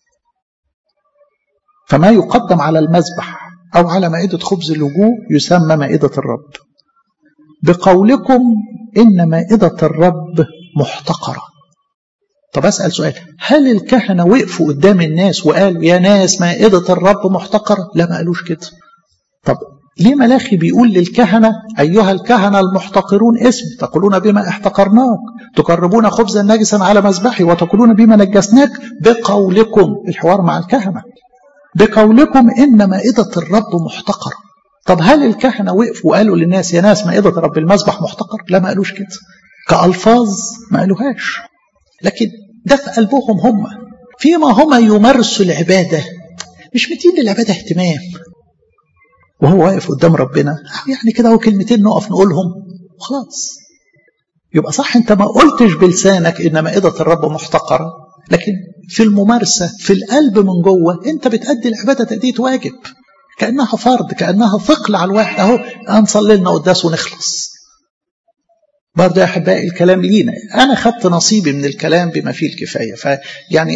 فما يقدم على المذبح أو على مائدة خبز اللجوء يسمى مائدة الرب بقولكم إن مائدة الرب محتقرة طب أسأل سؤال هل الكهنة وقفوا قدام الناس وقالوا يا ناس مائدة الرب محتقرة لا ما قالوش كده طب ليه ملاخي بيقول للكهنة أيها الكهنة المحتقرون اسم تقولون بما احتقرناك تقربون خبزا نجسا على مذبحي وتقولون بما نجسناك بقولكم الحوار مع الكهنة بقولكم إن مائدة الرب محتقرة طب هل الكهنة وقفوا وقالوا للناس يا ناس مائدة رب المذبح محتقر لا ما قالوش كده كألفاظ ما قالوهاش لكن ده في قلبهم هم فيما هم يمارسوا العبادة مش مدين للعبادة اهتمام وهو واقف قدام ربنا يعني كده هو كلمتين نقف نقولهم وخلاص يبقى صح انت ما قلتش بلسانك ان مائدة الرب محتقرة لكن في الممارسة في القلب من جوه انت بتأدي العبادة تأدية واجب كأنها فرض كأنها ثقل على الواحد اهو هنصلي لنا قداس ونخلص برضه يا احبائي الكلام لينا انا خدت نصيبي من الكلام بما فيه الكفايه فيعني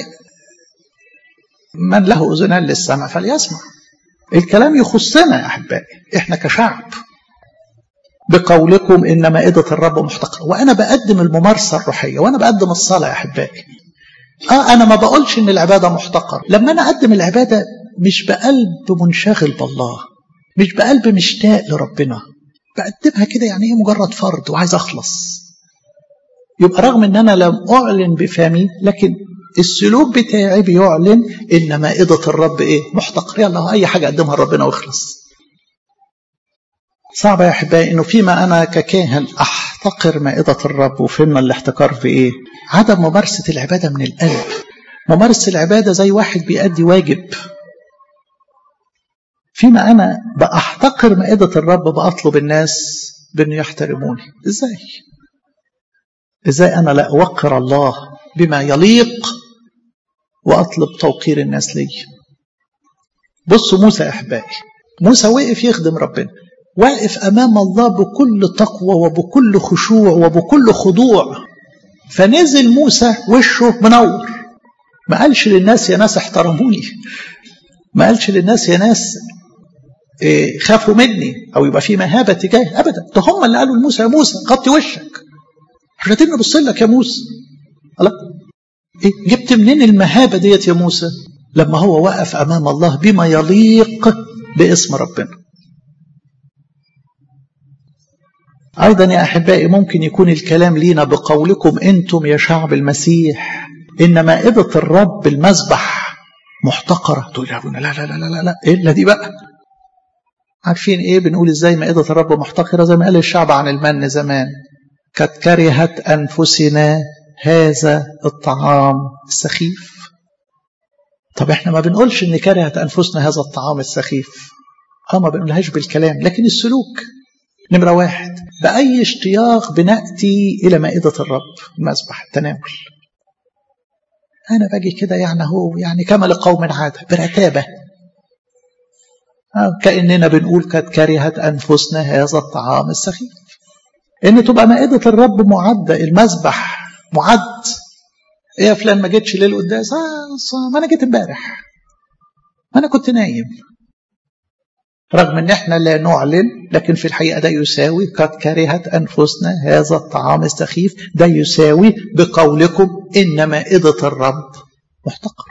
من له اذنان للسمع فليسمع الكلام يخصنا يا احبائي احنا كشعب بقولكم ان مائده الرب محتقره وانا بقدم الممارسه الروحيه وانا بقدم الصلاه يا احبائي اه انا ما بقولش ان العباده محتقره لما انا اقدم العباده مش بقلب منشغل بالله مش بقلب مشتاق لربنا بقدمها كده يعني ايه مجرد فرض وعايز اخلص يبقى رغم ان انا لم اعلن بفمي لكن السلوك بتاعي بيعلن ان مائدة الرب ايه محتقر يلا اي حاجة اقدمها لربنا واخلص صعب يا احبائي انه فيما انا ككاهن احتقر مائدة الرب وفهمنا الاحتكار في ايه عدم ممارسة العبادة من القلب ممارسة العبادة زي واحد بيأدي واجب فيما انا بأحتقر مائدة الرب بأطلب الناس بأن يحترموني إزاي إزاي أنا لا أوقر الله بما يليق وأطلب توقير الناس لي بصوا موسى أحبائي موسى وقف يخدم ربنا واقف أمام الله بكل تقوى وبكل خشوع وبكل خضوع فنزل موسى وشه منور ما قالش للناس يا ناس احترموني ما قالش للناس يا ناس إيه خافوا مني او يبقى في مهابه تجاه ابدا ده هم اللي قالوا لموسى يا موسى غطي وشك مش عايزين نبص لك يا موسى الله إيه جبت منين المهابه ديت يا موسى لما هو وقف امام الله بما يليق باسم ربنا ايضا يا احبائي ممكن يكون الكلام لينا بقولكم انتم يا شعب المسيح ان مائده الرب المذبح محتقره تقول يا ابونا لا لا لا لا لا الا دي بقى عارفين ايه بنقول ازاي مائده الرب محتقره زي ما قال الشعب عن المن زمان قد كرهت انفسنا هذا الطعام السخيف طب احنا ما بنقولش ان كرهت انفسنا هذا الطعام السخيف اه ما بنقولهاش بالكلام لكن السلوك نمره واحد باي اشتياق بناتي الى مائده الرب المذبح التناول انا باجي كده يعني هو يعني كما لقوم عاده برتابه كاننا بنقول قد كرهت انفسنا هذا الطعام السخيف ان تبقى مائده الرب معده المذبح معد ايه يا فلان ما جيتش ليه القداس آه ما انا جيت امبارح ما انا كنت نايم رغم ان احنا لا نعلن لكن في الحقيقه ده يساوي قد كرهت انفسنا هذا الطعام السخيف ده يساوي بقولكم ان مائده الرب محتقر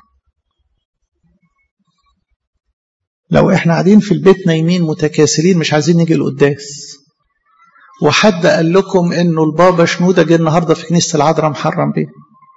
لو احنا قاعدين في البيت نايمين متكاسلين مش عايزين نيجي القداس وحد قال لكم انه البابا شنوده جه النهارده في كنيسه العذراء محرم بيه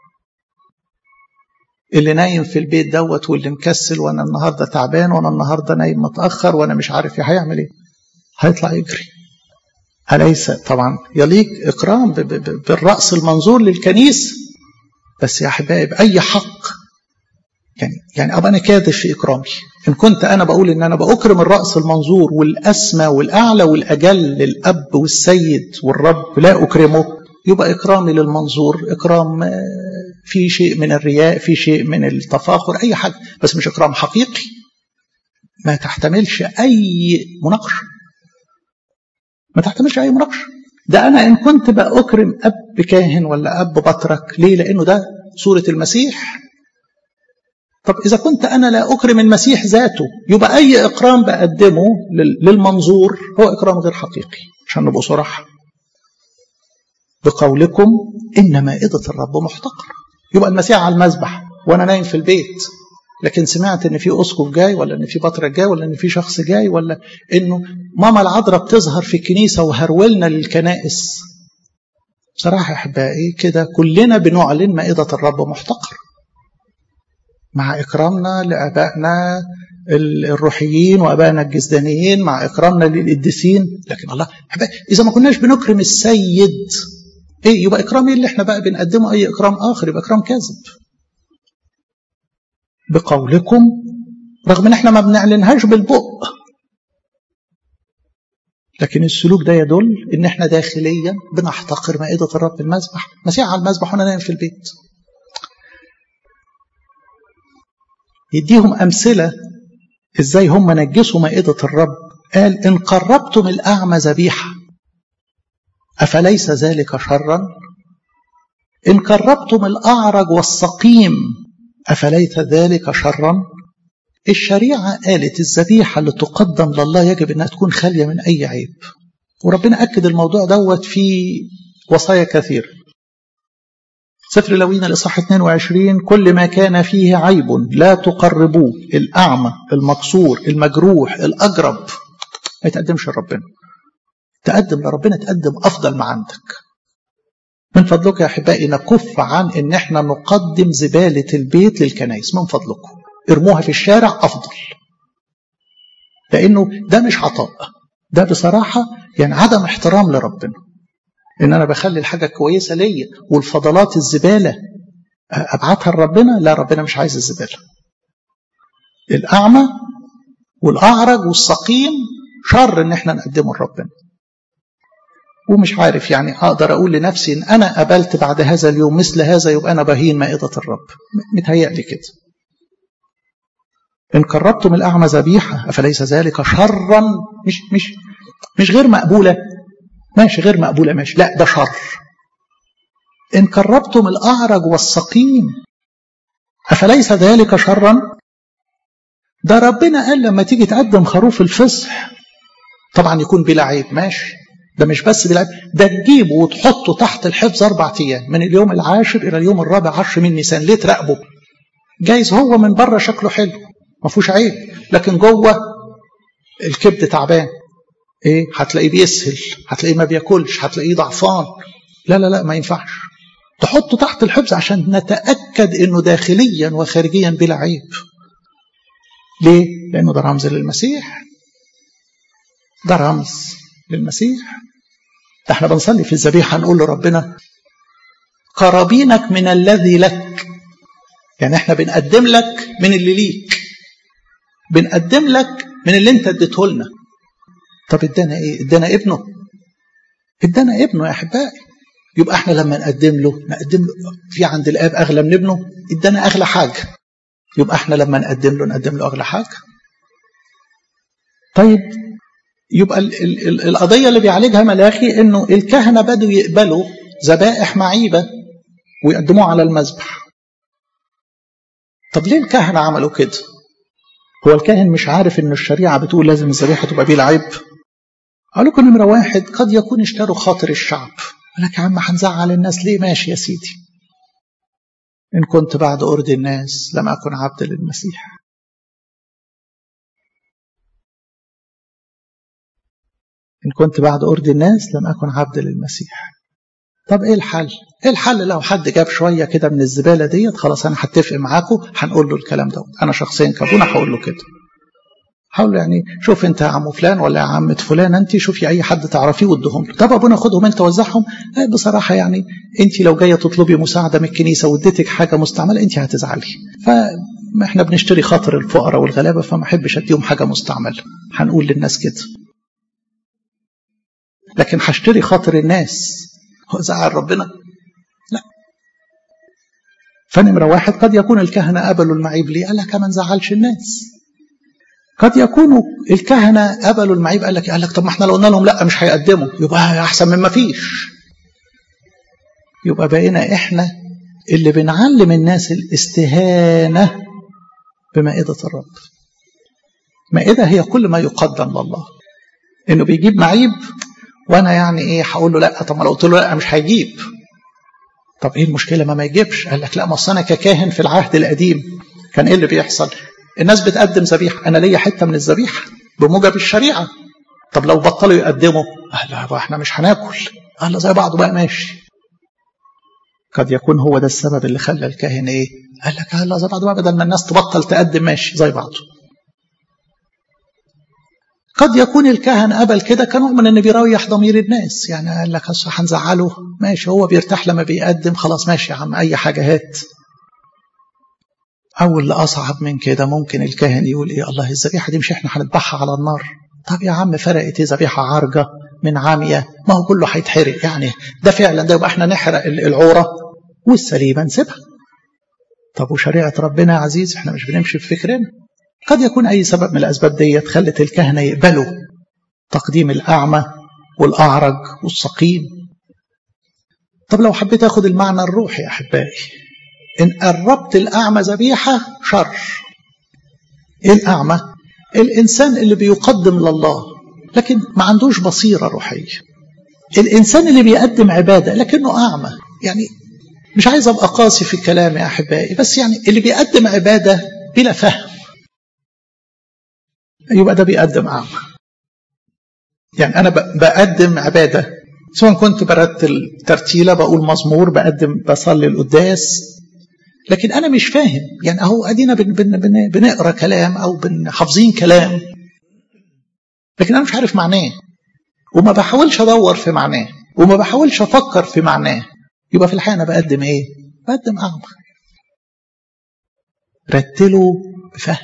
اللي نايم في البيت دوت واللي مكسل وانا النهارده تعبان وانا النهارده نايم متاخر وانا مش عارف هيعمل ايه هيطلع يجري أليس طبعا يليق إكرام بالرأس المنظور للكنيسة بس يا أحبائي بأي حق يعني يعني أبقى أنا كاذب في إكرامي إن كنت أنا بقول إن أنا بأكرم الرأس المنظور والأسمى والأعلى والأجل للأب والسيد والرب لا أكرمه يبقى إكرامي للمنظور إكرام في شيء من الرياء في شيء من التفاخر أي حاجة بس مش إكرام حقيقي ما تحتملش أي مناقشة ما تحتملش أي مناقشة ده أنا إن كنت بقى أكرم أب كاهن ولا أب بطرك ليه لأنه ده صورة المسيح طب إذا كنت أنا لا أكرم المسيح ذاته يبقى أي إكرام بقدمه للمنظور هو إكرام غير حقيقي عشان نبقى صراحة بقولكم إن مائدة الرب محتقر يبقى المسيح على المذبح وأنا نايم في البيت لكن سمعت ان في اسقف جاي ولا ان في بطرك جاي ولا ان في شخص جاي ولا انه ماما العذراء بتظهر في الكنيسه وهرولنا للكنائس بصراحه يا احبائي كده كلنا بنعلن مائده الرب محتقر مع اكرامنا لابائنا الروحيين وابائنا الجسدانيين مع اكرامنا للقديسين لكن الله احبائي اذا ما كناش بنكرم السيد ايه يبقى اكرام ايه اللي احنا بقى بنقدمه اي اكرام اخر يبقى اكرام كاذب بقولكم رغم ان احنا ما بنعلنهاش بالبق لكن السلوك ده يدل ان احنا داخليا بنحتقر مائدة الرب المذبح مسيح على المذبح وانا نايم في البيت يديهم امثله ازاي هم نجسوا مائدة الرب قال ان قربتم الاعمى ذبيحه افليس ذلك شرا ان قربتم الاعرج والسقيم أفليس ذلك شرا الشريعة قالت الذبيحة اللي تقدم لله يجب أنها تكون خالية من أي عيب وربنا أكد الموضوع دوت في وصايا كثير سفر لوين الإصحاح 22 كل ما كان فيه عيب لا تقربوه الأعمى المكسور المجروح الأجرب ما يتقدمش لربنا تقدم لربنا تقدم أفضل ما عندك من فضلكم يا احبائي نكف عن ان احنا نقدم زباله البيت للكنائس من فضلكم ارموها في الشارع افضل لانه ده مش عطاء ده بصراحه يعني عدم احترام لربنا ان انا بخلي الحاجه كويسه ليا والفضلات الزباله ابعتها لربنا لا ربنا مش عايز الزباله الاعمى والاعرج والسقيم شر ان احنا نقدمه لربنا ومش عارف يعني أقدر أقول لنفسي إن أنا قبلت بعد هذا اليوم مثل هذا يبقى أنا بهين مائدة الرب متهيألي كده إن قربتم الأعمى ذبيحة أفليس ذلك شرا مش مش مش غير مقبولة ماشي غير مقبولة ماشي لا ده شر إن قربتم الأعرج والسقيم أفليس ذلك شرا ده ربنا قال لما تيجي تقدم خروف الفصح طبعا يكون بلا عيب ماشي ده مش بس بلا عيب ده تجيبه وتحطه تحت الحفظ أربع أيام من اليوم العاشر إلى اليوم الرابع عشر من نيسان ليه تراقبه جايز هو من بره شكله حلو ما فيهوش عيب لكن جوه الكبد تعبان ايه هتلاقيه بيسهل هتلاقيه ما بياكلش هتلاقيه ضعفان لا لا لا ما ينفعش تحطه تحت الحفظ عشان نتأكد انه داخليا وخارجيا بلا عيب ليه؟ لأنه ده رمز للمسيح ده رمز للمسيح ده احنا بنصلي في الذبيحة نقول لربنا قرابينك من الذي لك يعني احنا بنقدم لك من اللي ليك بنقدم لك من اللي انت اديته لنا طب ادانا ايه ادانا ابنه ادانا ابنه يا احبائي يبقى احنا لما نقدم له نقدم له في عند الاب اغلى من ابنه ادانا اغلى حاجه يبقى احنا لما نقدم له نقدم له اغلى حاجه طيب يبقى ال ال ال القضيه اللي بيعالجها ملاخي انه الكهنه بدوا يقبلوا ذبائح معيبه ويقدموها على المذبح طب ليه الكهنه عملوا كده هو الكاهن مش عارف ان الشريعه بتقول لازم الذبيحه تبقى بلا عيب اقول لكم نمره واحد قد يكون اشتروا خاطر الشعب لك يا عم هنزعل الناس ليه ماشي يا سيدي إن كنت بعد أرض الناس لم أكن عبد للمسيح إن كنت بعد أرض الناس لم أكن عبد للمسيح طب إيه الحل؟ إيه الحل لو حد جاب شوية كده من الزبالة ديت خلاص أنا هتفق معاكم هنقول له الكلام ده أنا شخصيا كابونا هقول له كده هقول له يعني شوف انت يا عم فلان ولا يا عمة فلان انت شوفي اي حد تعرفيه وادهم له طب ابونا خدهم انت وزعهم بصراحه يعني انت لو جايه تطلبي مساعده من الكنيسه واديتك حاجه مستعمله انت هتزعلي فاحنا بنشتري خاطر الفقراء والغلابه فما احبش اديهم حاجه مستعمله هنقول للناس كده لكن هشتري خاطر الناس هو زعل ربنا لا فنمرة واحد قد يكون الكهنة قبلوا المعيب ليه قال لك ما نزعلش الناس قد يكونوا الكهنة قبلوا المعيب قال لك قال لك طب ما احنا لو قلنا لهم لا مش هيقدموا يبقى أحسن من ما فيش يبقى بقينا احنا اللي بنعلم الناس الاستهانة بمائدة الرب مائدة هي كل ما يقدم لله انه بيجيب معيب وانا يعني ايه هقول له لا طب ما لو قلت له لا مش هيجيب طب ايه المشكله ما ما يجيبش قال لك لا ما انا ككاهن في العهد القديم كان ايه اللي بيحصل الناس بتقدم ذبيحه انا ليا حته من الذبيحه بموجب الشريعه طب لو بطلوا يقدموا قال لا احنا مش هناكل قال زي بعضه بقى ماشي قد يكون هو ده السبب اللي خلى الكاهن ايه قال لك هلا زي بعضه بقى بدل ما الناس تبطل تقدم ماشي زي بعضه قد يكون الكهن قبل كده كنوع من ان بيريح ضمير الناس يعني قال لك هنزعله ماشي هو بيرتاح لما بيقدم خلاص ماشي يا عم اي حاجه هات او اللي اصعب من كده ممكن الكاهن يقول ايه الله الذبيحه دي مش احنا هنذبحها على النار طب يا عم فرقت ايه ذبيحه عارجه من عاميه ما هو كله هيتحرق يعني ده فعلا ده يبقى احنا نحرق العوره والسليمه نسيبها طب وشريعه ربنا يا عزيز احنا مش بنمشي بفكرنا قد يكون أي سبب من الأسباب ديت خلت الكهنة يقبلوا تقديم الأعمى والأعرج والسقيم طب لو حبيت أخد المعنى الروحي يا أحبائي إن قربت الأعمى ذبيحة شر إيه الأعمى؟ الإنسان اللي بيقدم لله لكن ما عندوش بصيرة روحية الإنسان اللي بيقدم عبادة لكنه أعمى يعني مش عايز أبقى قاسي في الكلام يا أحبائي بس يعني اللي بيقدم عبادة بلا فهم يبقى ده بيقدم أعمى يعني أنا بقدم عبادة سواء كنت برتل ترتيلة بقول مزمور بقدم بصلي القداس لكن أنا مش فاهم يعني أهو أدينا بن بن بن بنقرأ كلام أو حافظين كلام لكن أنا مش عارف معناه وما بحاولش أدور في معناه وما بحاولش أفكر في معناه يبقى في الحقيقة أنا بقدم إيه؟ بقدم أعمى رتلوا بفهم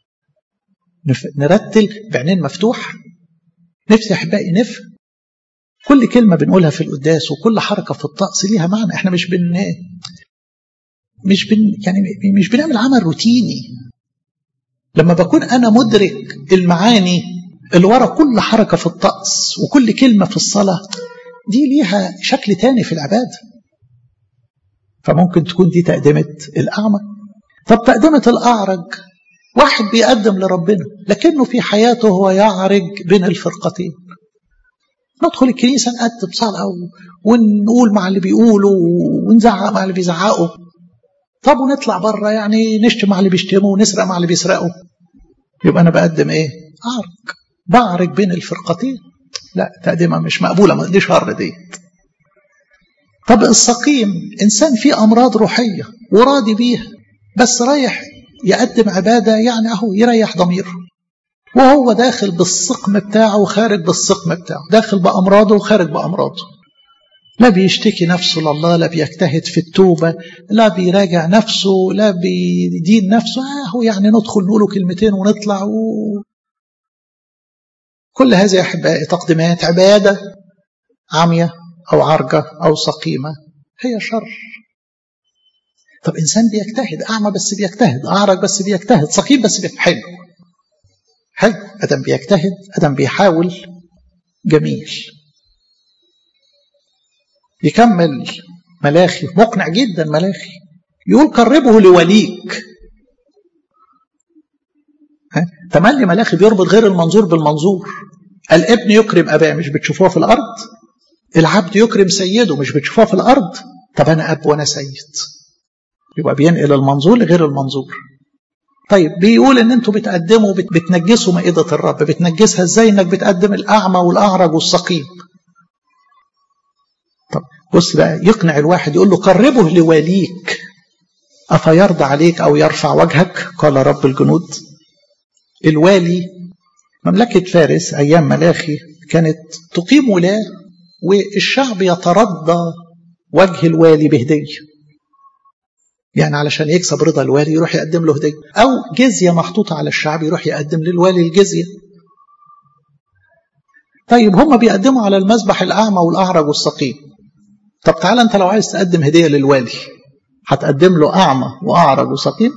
نرتل بعينين مفتوحة نفسي أحبائي نفهم كل كلمة بنقولها في القداس وكل حركة في الطقس ليها معنى احنا مش بن مش بن يعني مش بنعمل عمل روتيني لما بكون انا مدرك المعاني اللي ورا كل حركة في الطقس وكل كلمة في الصلاة دي ليها شكل تاني في العبادة فممكن تكون دي تقدمة الأعمى طب تقدمة الأعرج واحد بيقدم لربنا لكنه في حياته هو يعرج بين الفرقتين ندخل الكنيسة نقدم صلاة ونقول مع اللي بيقولوا ونزعق مع اللي بيزعقوا طب ونطلع بره يعني نشتم مع اللي بيشتموا ونسرق مع اللي بيسرقوا يبقى أنا بقدم إيه؟ أعرج بعرج بين الفرقتين لا تقديمها مش مقبولة ما دي شر دي طب السقيم إنسان فيه أمراض روحية وراضي بيها بس رايح يقدم عبادة يعني أهو يريح ضميره وهو داخل بالسقم بتاعه وخارج بالسقم بتاعه داخل بأمراضه وخارج بأمراضه لا بيشتكي نفسه لله لا بيجتهد في التوبة لا بيراجع نفسه لا بيدين نفسه آه هو يعني ندخل نقوله كلمتين ونطلع و... كل هذه يا أحبائي تقديمات عبادة عمية أو عرجة أو سقيمة هي شر طب إنسان بيجتهد أعمى بس بيجتهد أعرج بس بيجتهد سقيم بس بيجتهد حلو حلو أدم بيجتهد أدم بيحاول جميل يكمل ملاخي مقنع جدا ملاخي يقول قربه لوليك تملي ملاخي بيربط غير المنظور بالمنظور الابن يكرم أباه مش بتشوفوها في الأرض العبد يكرم سيده مش بتشوفوها في الأرض طب أنا أب وأنا سيد يبقى بينقل المنظور لغير المنظور طيب بيقول ان انتوا بتقدموا بت بتنجسوا مائدة الرب بتنجسها ازاي انك بتقدم الاعمى والاعرج والسقيم طب بص بقى يقنع الواحد يقول له قربه لوليك افيرضى عليك او يرفع وجهك قال رب الجنود الوالي مملكة فارس ايام ملاخي كانت تقيم ولاة والشعب يترضى وجه الوالي بهديه يعني علشان يكسب رضا الوالي يروح يقدم له هديه او جزيه محطوطه على الشعب يروح يقدم للوالي الجزيه طيب هم بيقدموا على المذبح الاعمى والاعرج والسقيم طب تعالى انت لو عايز تقدم هديه للوالي هتقدم له اعمى واعرج وسقيم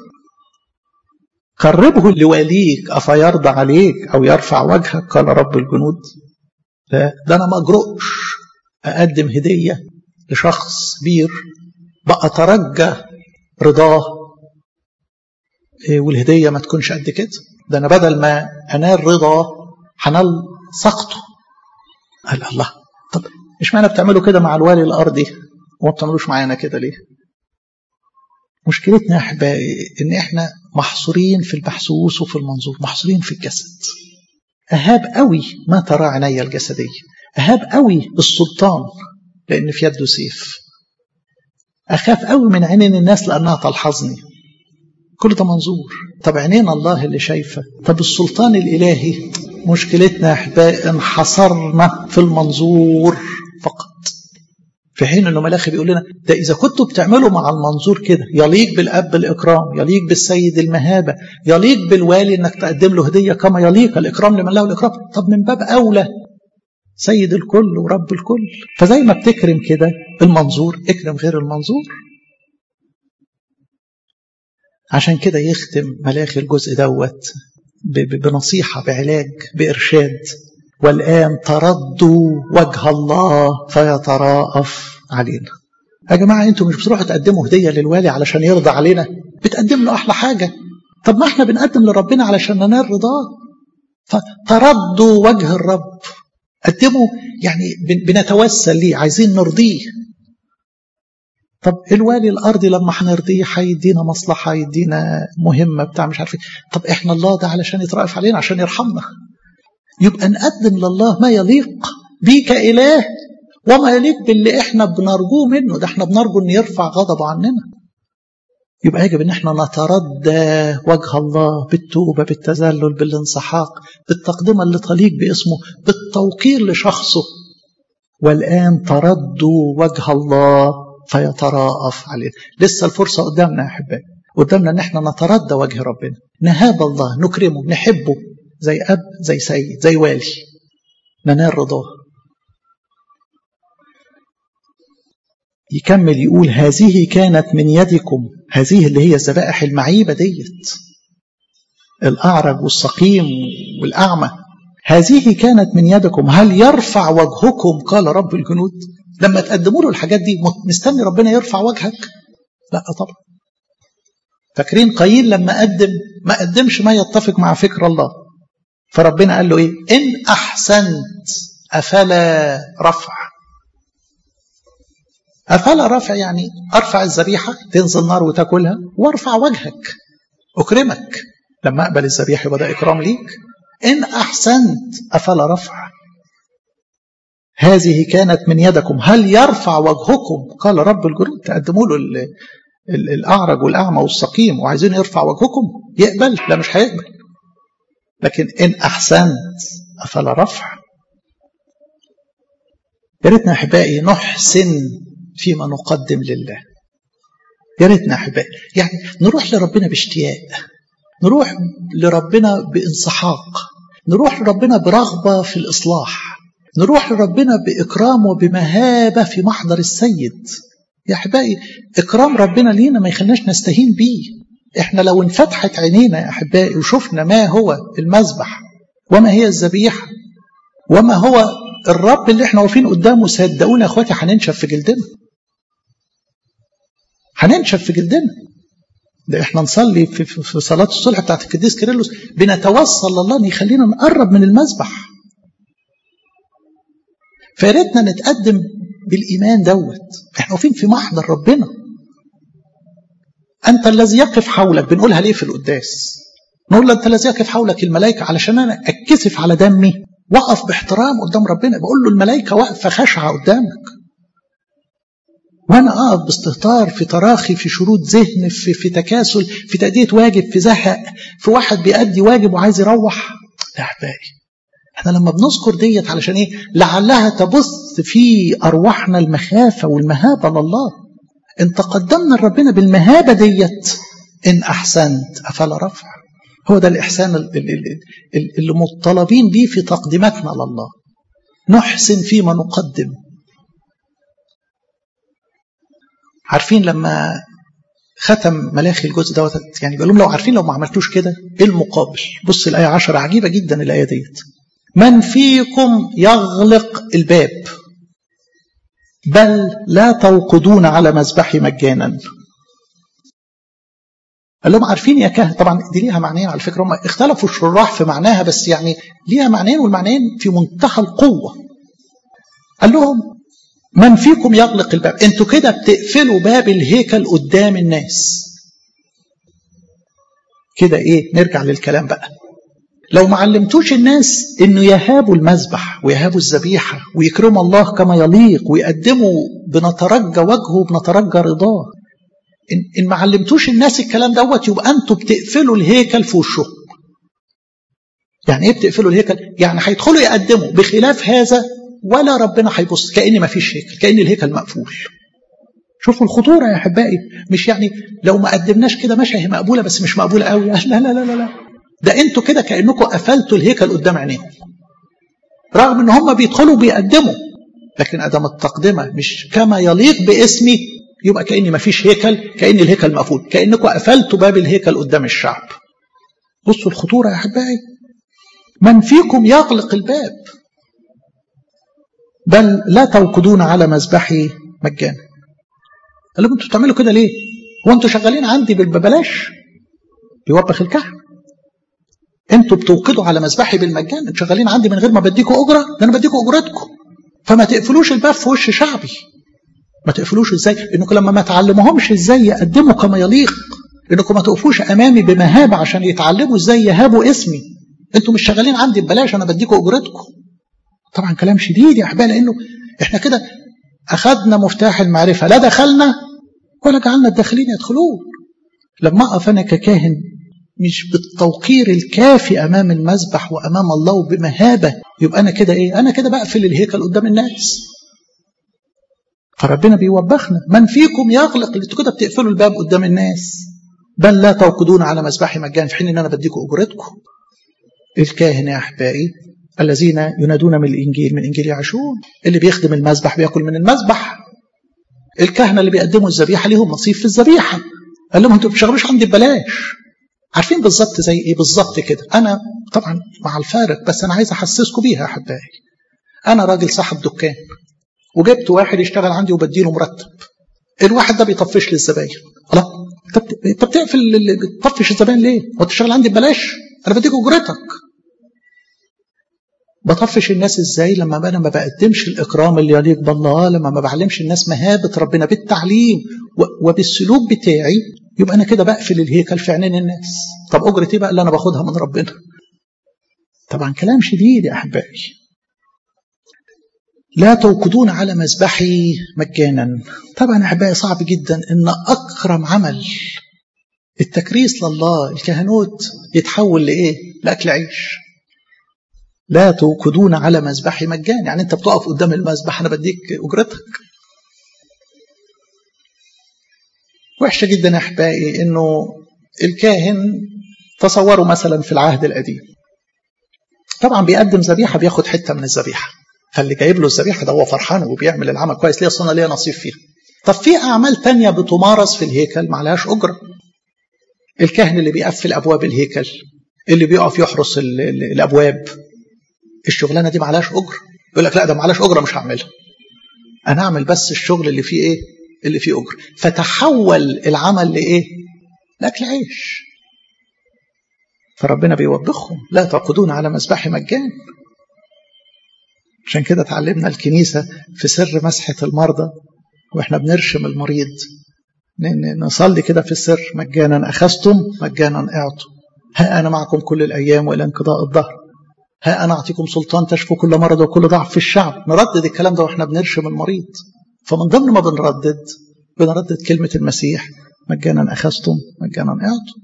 قربه لواليك افيرضى عليك او يرفع وجهك قال رب الجنود لا ده انا ما اجرؤش اقدم هديه لشخص بير بقى ترجى رضاه إيه والهديه ما تكونش قد كده ده انا بدل ما انال رضاه هنال سقطه قال الله طب اشمعنى بتعملوا كده مع الوالي الارضي وما بتعملوش معانا كده ليه مشكلتنا يا احبائي ان احنا محصورين في المحسوس وفي المنظور محصورين في الجسد اهاب قوي ما ترى عيني الجسديه اهاب قوي السلطان لان في يده سيف أخاف قوي من عينين الناس لأنها تلحظني كل ده منظور طب عينين الله اللي شايفة طب السلطان الإلهي مشكلتنا يا أحبائي انحصرنا في المنظور فقط في حين انه ملاخي بيقول لنا ده اذا كنتوا بتعملوا مع المنظور كده يليق بالاب الاكرام يليق بالسيد المهابه يليق بالوالي انك تقدم له هديه كما يليق الاكرام لمن له الاكرام طب من باب اولى سيد الكل ورب الكل فزي ما بتكرم كده المنظور اكرم غير المنظور عشان كده يختم ملاخي الجزء دوت بنصيحة بعلاج بإرشاد والآن تردوا وجه الله فيتراءف علينا يا جماعة انتوا مش بتروحوا تقدموا هدية للوالي علشان يرضى علينا بتقدم له أحلى حاجة طب ما احنا بنقدم لربنا علشان ننال رضاه فتردوا وجه الرب قدموا يعني بنتوسل ليه عايزين نرضيه طب الوالي الارضي لما هنرضيه هيدينا مصلحه يدينا مهمه بتاع مش عارف طب احنا الله ده علشان يترأف علينا عشان يرحمنا يبقى نقدم لله ما يليق بيه كإله وما يليق باللي احنا بنرجوه منه ده احنا بنرجو ان يرفع غضبه عننا يبقى يجب ان احنا نتردى وجه الله بالتوبة بالتذلل بالانسحاق بالتقدمة اللي تليق باسمه بالتوقير لشخصه والآن تردوا وجه الله فيتراءف عليه لسه الفرصة قدامنا يا أحبائي قدامنا ان احنا نتردى وجه ربنا نهاب الله نكرمه نحبه زي أب زي سيد زي والي ننال رضاه يكمل يقول هذه كانت من يدكم هذه اللي هي الذبائح المعيبة ديت الأعرج والسقيم والأعمى هذه كانت من يدكم هل يرفع وجهكم قال رب الجنود لما تقدموا له الحاجات دي مستني ربنا يرفع وجهك لا طبعا فاكرين قايين لما قدم ما قدمش ما يتفق مع فكر الله فربنا قال له ايه ان احسنت افلا رفع افلا رفع يعني ارفع الذبيحه تنزل نار وتاكلها وارفع وجهك اكرمك لما اقبل الذبيحه يبقى ده اكرام ليك ان احسنت افلا رفع هذه كانت من يدكم هل يرفع وجهكم قال رب الجنود تقدموا له الأعرج والأعمى والسقيم وعايزين يرفع وجهكم يقبل لا مش هيقبل لكن إن أحسنت أفلا رفع يا ريتنا أحبائي نحسن فيما نقدم لله يا ريتنا أحبائي يعني نروح لربنا باشتياق نروح لربنا بانسحاق نروح لربنا برغبة في الإصلاح نروح لربنا بإكرام وبمهابة في محضر السيد يا أحبائي إكرام ربنا لينا ما يخلناش نستهين بيه إحنا لو انفتحت عينينا يا أحبائي وشفنا ما هو المذبح وما هي الذبيحة وما هو الرب اللي احنا واقفين قدامه صدقونا يا اخواتي هننشف في جلدنا هننشف في جلدنا ده احنا نصلي في, في صلاة الصلح بتاعت القديس كيرلس بنتوسل لله ان يخلينا نقرب من المذبح فياريتنا نتقدم بالإيمان دوت احنا واقفين في محضر ربنا أنت الذي يقف حولك بنقولها ليه في القداس نقول له أنت الذي يقف حولك الملائكة علشان أنا أتكسف على دمي وقف باحترام قدام ربنا بقول له الملائكة واقفة خاشعة قدامك وأنا أقف باستهتار في تراخي في شروط ذهن في, في تكاسل في تأدية واجب في زهق في واحد بيأدي واجب وعايز يروح لا أحبائي احنا لما بنذكر ديت علشان ايه لعلها تبث في ارواحنا المخافه والمهابه لله ان تقدمنا لربنا بالمهابه ديت ان احسنت افلا رفع هو ده الاحسان اللي مطالبين بيه في تقديماتنا لله نحسن فيما نقدم عارفين لما ختم ملاخي الجزء دوت يعني بيقول لهم لو عارفين لو ما عملتوش كده ايه المقابل بص الايه 10 عجيبه جدا الايه ديت من فيكم يغلق الباب بل لا توقدون على مذبحي مجانا قال لهم عارفين يا كهنة طبعا دي ليها معنيين على فكرة هم اختلفوا الشراح في معناها بس يعني ليها معنيين والمعنيين في منتهى القوة قال لهم من فيكم يغلق الباب انتوا كده بتقفلوا باب الهيكل قدام الناس كده ايه نرجع للكلام بقى لو ما علمتوش الناس انه يهابوا المذبح ويهابوا الذبيحه ويكرموا الله كما يليق ويقدموا بنترجى وجهه وبنترجى رضاه ان, إن ما علمتوش الناس الكلام دوت يبقى انتوا بتقفلوا الهيكل في وشهم يعني ايه بتقفلوا الهيكل يعني هيدخلوا يقدموا بخلاف هذا ولا ربنا هيبص كأن ما فيش هيكل كأن الهيكل مقفول شوفوا الخطوره يا احبائي مش يعني لو ما قدمناش كده ماشي هي مقبوله بس مش مقبوله قوي لا لا لا لا, لا. ده انتوا كده كانكم قفلتوا الهيكل قدام عينيهم رغم ان هم بيدخلوا بيقدموا لكن ادم التقدمه مش كما يليق باسمي يبقى كاني ما فيش هيكل كان الهيكل مقفول كانكم قفلتوا باب الهيكل قدام الشعب بصوا الخطوره يا احبائي من فيكم يغلق الباب بل لا توقدون على مذبحي مجانا قال لهم انتوا بتعملوا كده ليه هو انتوا شغالين عندي ببلاش بيوبخ الكهنه انتوا بتوقدوا على مذبحي بالمجان انتوا شغالين عندي من غير ما بديكوا اجره ده انا بديكوا اجرتكم فما تقفلوش الباب في وش شعبي ما تقفلوش ازاي انكم لما ما تعلموهمش ازاي يقدموا كما يليق انكم ما تقفوش امامي بمهابه عشان يتعلموا ازاي يهابوا اسمي انتوا مش شغالين عندي ببلاش انا بديكوا اجرتكم طبعا كلام شديد يا احبائي لانه احنا كده اخذنا مفتاح المعرفه لا دخلنا ولا جعلنا الداخلين يدخلون لما اقف انا ككاهن مش بالتوقير الكافي امام المذبح وامام الله وبمهابه يبقى انا كده ايه انا كده بقفل الهيكل قدام الناس فربنا بيوبخنا من فيكم يغلق انتوا كده بتقفلوا الباب قدام الناس بل لا توقدون على مذبحي مجانا في حين ان انا بديكم اجرتكم الكاهن يا احبائي الذين ينادون من الانجيل من انجيل يعشون اللي بيخدم المذبح بياكل من المذبح الكهنة اللي بيقدموا الذبيحة ليهم نصيب في الذبيحة قال لهم انتوا ما بتشتغلوش عندي ببلاش عارفين بالظبط زي ايه بالظبط كده انا طبعا مع الفارق بس انا عايز احسسكم بيها يا احبائي انا راجل صاحب دكان وجبت واحد يشتغل عندي وبديله مرتب الواحد ده بيطفش لي الزباين الله طب انت بتقفل بتطفش الزباين ليه؟ هو تشتغل عندي ببلاش؟ انا بديك اجرتك بطفش الناس ازاي لما انا ما بقدمش الاكرام اللي يليق بالله لما ما بعلمش الناس مهابه ربنا بالتعليم وبالسلوك بتاعي يبقى انا كده بقفل الهيكل في عينين الناس طب اجرتي بقى اللي انا باخدها من ربنا طبعا كلام شديد يا احبائي لا توقدون على مذبحي مجانا طبعا يا احبائي صعب جدا ان اكرم عمل التكريس لله الكهنوت يتحول لايه لاكل عيش لا توقدون على مذبحي مجانا يعني انت بتقف قدام المذبح انا بديك اجرتك وحشه جدا يا احبائي انه الكاهن تصوروا مثلا في العهد القديم طبعا بيقدم ذبيحه بياخد حته من الذبيحه فاللي جايب له الذبيحه ده هو فرحان وبيعمل العمل كويس ليه اصل انا ليا نصيب فيها طب في اعمال تانية بتمارس في الهيكل ما عليهاش اجره الكاهن اللي بيقفل ابواب الهيكل اللي بيقف يحرس ال ال الابواب الشغلانه دي ما عليهاش اجره يقول لك لا ده ما عليهاش اجره مش هعملها انا اعمل بس الشغل اللي فيه ايه اللي فيه اجره فتحول العمل لايه لاكل عيش فربنا بيوبخهم لا تعقدون على مذبحي مجان عشان كده اتعلمنا الكنيسة في سر مسحة المرضى واحنا بنرشم المريض نصلي كده في السر مجانا أخذتم مجانا اعطوا ها أنا معكم كل الأيام وإلى انقضاء الظهر ها أنا أعطيكم سلطان تشفوا كل مرض وكل ضعف في الشعب نردد الكلام ده واحنا بنرشم المريض فمن ضمن ما بنردد بنردد كلمة المسيح مجانا أخذتم مجانا اعطوا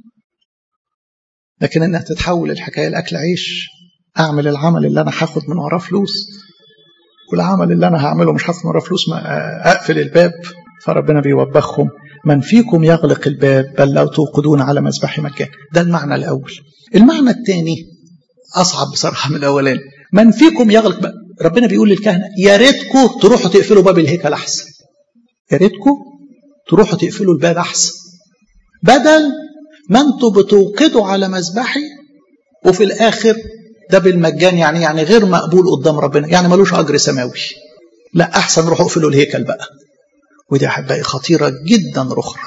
لكن انها تتحول الحكايه لاكل عيش اعمل العمل اللي انا هاخد من وراه فلوس والعمل اللي انا هعمله مش هاخد من وراه فلوس ما اقفل الباب فربنا بيوبخهم من فيكم يغلق الباب بل لا توقدون على مذبح مكان ده المعنى الاول المعنى الثاني اصعب بصراحه من الاولاني من فيكم يغلق باب ربنا بيقول للكهنه يا ريتكم تروحوا تقفلوا باب الهيكل احسن يا ريتكم تروحوا تقفلوا الباب احسن بدل ما انتوا بتوقدوا على مذبحي وفي الاخر ده بالمجان يعني يعني غير مقبول قدام ربنا يعني ملوش اجر سماوي لا احسن روحوا اقفلوا الهيكل بقى ودي احبائي خطيره جدا رخرة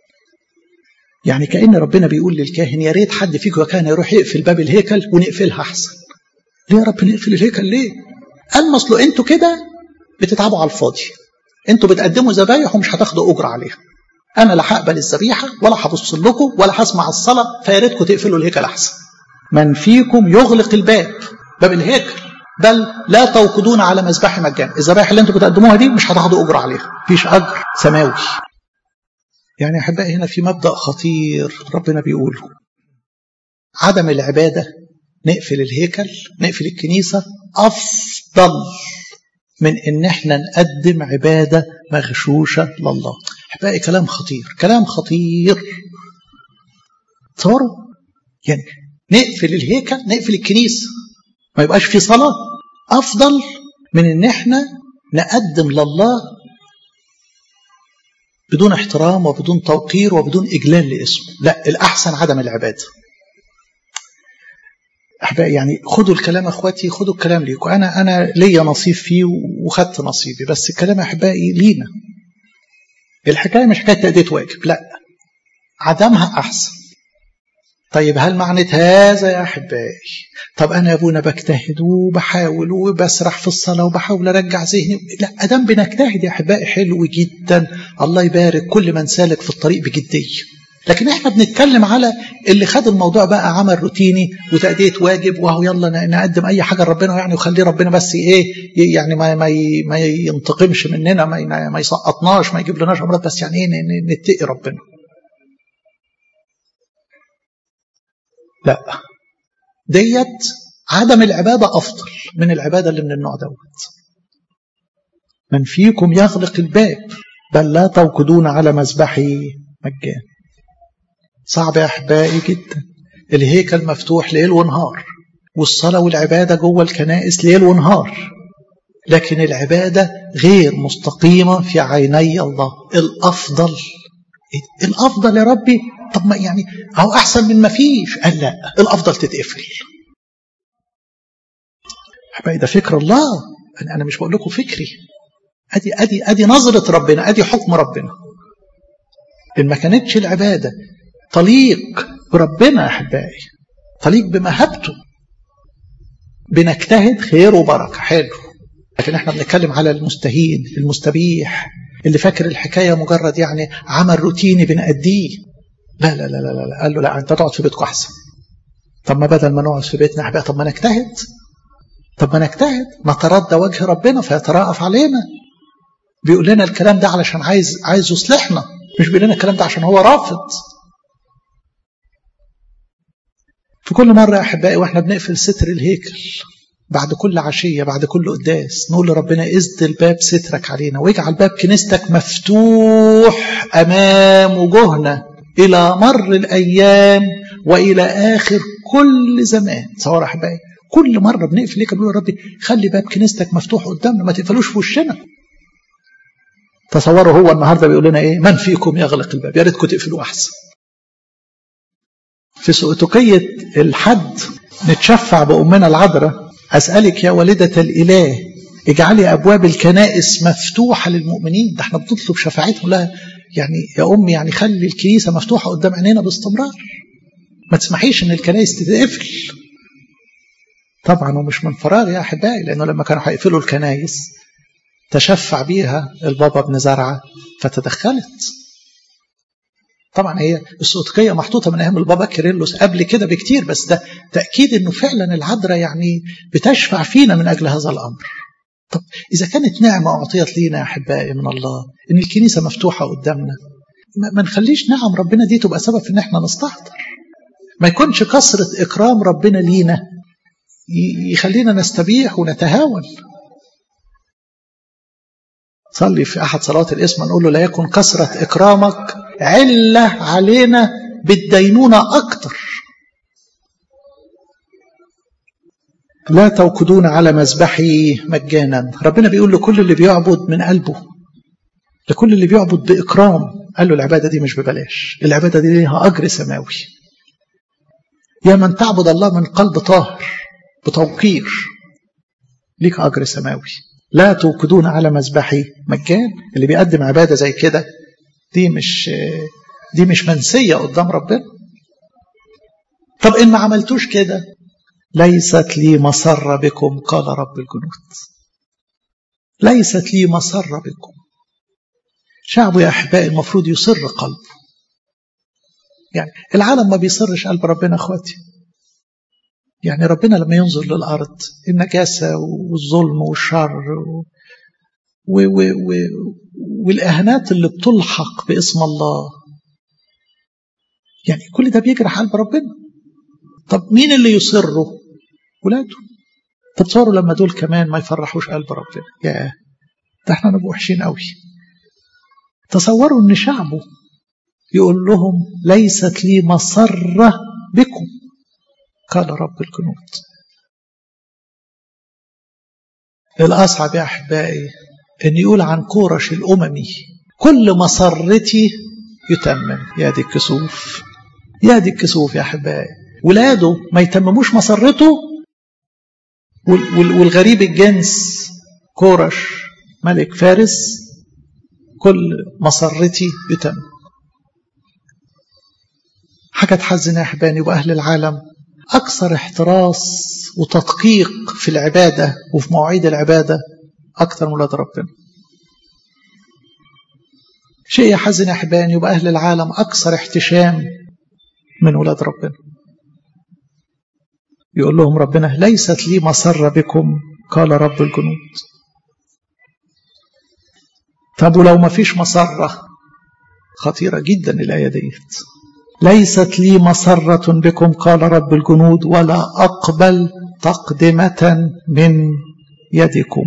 يعني كان ربنا بيقول للكاهن يا ريت حد فيكم يا كاهن يروح يقفل باب الهيكل ونقفلها احسن ليه يا رب نقفل الهيكل ليه قال اصل انتوا كده بتتعبوا على الفاضي انتوا بتقدموا ذبايح ومش هتاخدوا اجر عليها انا لا هقبل الذبيحه ولا هبص لكم ولا هسمع الصلاه فيا ريتكم تقفلوا الهيكل احسن من فيكم يغلق الباب باب الهيكل بل لا توقدون على مذبح مجان الذبائح اللي انتم بتقدموها دي مش هتاخدوا اجر عليها مفيش اجر سماوي يعني احبائي هنا في مبدا خطير ربنا بيقوله عدم العباده نقفل الهيكل نقفل الكنيسه افضل من ان احنا نقدم عباده مغشوشه لله احبائي كلام خطير كلام خطير تصوروا يعني نقفل الهيكل نقفل الكنيسه ما يبقاش في صلاه افضل من ان احنا نقدم لله بدون احترام وبدون توقير وبدون اجلال لاسمه لا الاحسن عدم العباده احبائي يعني خدوا الكلام اخواتي خدوا الكلام ليكم انا انا ليا نصيب فيه وخدت نصيبي بس الكلام احبائي لينا الحكايه مش حكايه تاديه واجب لا عدمها احسن طيب هل معنى هذا يا احبائي طب انا يا ابونا بجتهد وبحاول وبسرح في الصلاه وبحاول ارجع ذهني لا ادام بنجتهد يا احبائي حلو جدا الله يبارك كل من سالك في الطريق بجديه لكن احنا بنتكلم على اللي خد الموضوع بقى عمل روتيني وتأدية واجب وهو يلا نقدم اي حاجه لربنا يعني وخليه ربنا بس ايه يعني ما ما ما ينتقمش مننا ما ما يسقطناش ما يجيب لناش امراض بس يعني ايه نتقي ربنا لا ديت عدم العباده افضل من العباده اللي من النوع دوت من فيكم يغلق الباب بل لا توقدون على مذبحي مجان صعب يا احبائي جدا الهيكل مفتوح ليل ونهار والصلاه والعباده جوه الكنائس ليل ونهار لكن العبادة غير مستقيمة في عيني الله الأفضل الأفضل يا ربي طب ما يعني أو أحسن من ما فيش قال لا الأفضل تتقفل حبايبي ده فكر الله أنا مش بقول لكم فكري أدي أدي أدي نظرة ربنا أدي حكم ربنا إن ما كانتش العبادة تليق بربنا يا أحبائي تليق بمهابته بنجتهد خير وبركة حلو لكن احنا بنتكلم على المستهين المستبيح اللي فاكر الحكاية مجرد يعني عمل روتيني بنأديه لا لا لا لا لا قال له لا انت تقعد في بيتكم احسن طب ما بدل ما نقعد في بيتنا احبائي طب ما نجتهد طب ما نجتهد نتردى وجه ربنا فيتراءف علينا بيقول لنا الكلام ده علشان عايز عايز يصلحنا مش بيقول لنا الكلام ده عشان هو رافض في كل مرة يا أحبائي وإحنا بنقفل ستر الهيكل بعد كل عشية بعد كل قداس نقول لربنا ازد الباب سترك علينا واجعل باب كنيستك مفتوح أمام وجوهنا إلى مر الأيام وإلى آخر كل زمان صور أحبائي كل مرة بنقفل ليك بنقول يا ربي خلي باب كنيستك مفتوح قدامنا ما تقفلوش في وشنا تصوروا هو النهارده بيقول لنا ايه من فيكم يغلق الباب يا ريتكم تقفلوا احسن في سؤتقية الحد نتشفع بأمنا العذراء أسألك يا والدة الإله اجعلي أبواب الكنائس مفتوحة للمؤمنين ده احنا بنطلب شفاعتهم لها يعني يا أمي يعني خلي الكنيسة مفتوحة قدام عينينا باستمرار ما تسمحيش إن الكنائس تتقفل طبعا ومش من فراغ يا أحبائي لأنه لما كانوا هيقفلوا الكنائس تشفع بيها البابا ابن زرعة فتدخلت طبعا هي السوتقية محطوطة من أيام البابا كيرلس قبل كده بكتير بس ده تأكيد أنه فعلا العذراء يعني بتشفع فينا من أجل هذا الأمر طب إذا كانت نعمة أعطيت لينا يا أحبائي من الله إن الكنيسة مفتوحة قدامنا ما نخليش نعم ربنا دي تبقى سبب في إن إحنا نستهتر ما يكونش كثرة إكرام ربنا لينا يخلينا نستبيح ونتهاون صلي في أحد صلوات الاسم نقول له لا يكن كثرة إكرامك علة علينا بالدينونة أكتر لا توقدون على مذبحي مجانا ربنا بيقول لكل اللي بيعبد من قلبه لكل اللي بيعبد بإكرام قال له العبادة دي مش ببلاش العبادة دي ليها أجر سماوي يا من تعبد الله من قلب طاهر بتوقير ليك أجر سماوي لا توقدون على مذبحي مجان اللي بيقدم عبادة زي كده دي مش دي مش منسية قدام ربنا طب إن ما عملتوش كده ليست لي مسرة بكم قال رب الجنود ليست لي مسرة بكم شعبه يا أحبائي المفروض يصر قلبه يعني العالم ما بيصرش قلب ربنا أخواتي يعني ربنا لما ينظر للأرض النجاسة والظلم والشر و... و... و... والإهانات اللي بتلحق باسم الله يعني كل ده بيجرح قلب ربنا طب مين اللي يصره ولاده طب تصوروا لما دول كمان ما يفرحوش قلب ربنا يا ده احنا نبقى وحشين قوي تصوروا ان شعبه يقول لهم ليست لي مسرة بكم قال رب الجنود الأصعب يا أحبائي أن يقول عن كورش الأممي كل مسرتي يتمم يا دي الكسوف يا دي الكسوف يا أحبائي ولاده ما يتمموش مسرته والغريب الجنس كورش ملك فارس كل مسرتي يتم حاجة تحزن يا أحباني وأهل العالم أكثر احتراس وتدقيق في العبادة وفي مواعيد العبادة أكثر من ولاد ربنا شيء يحزن يا أحباني يبقى أهل العالم أكثر احتشام من ولاد ربنا يقول لهم ربنا ليست لي مسرة بكم قال رب الجنود طب ولو ما فيش مسرة خطيرة جدا الآية ديت ليست لي مسرة بكم قال رب الجنود ولا أقبل تقدمة من يدكم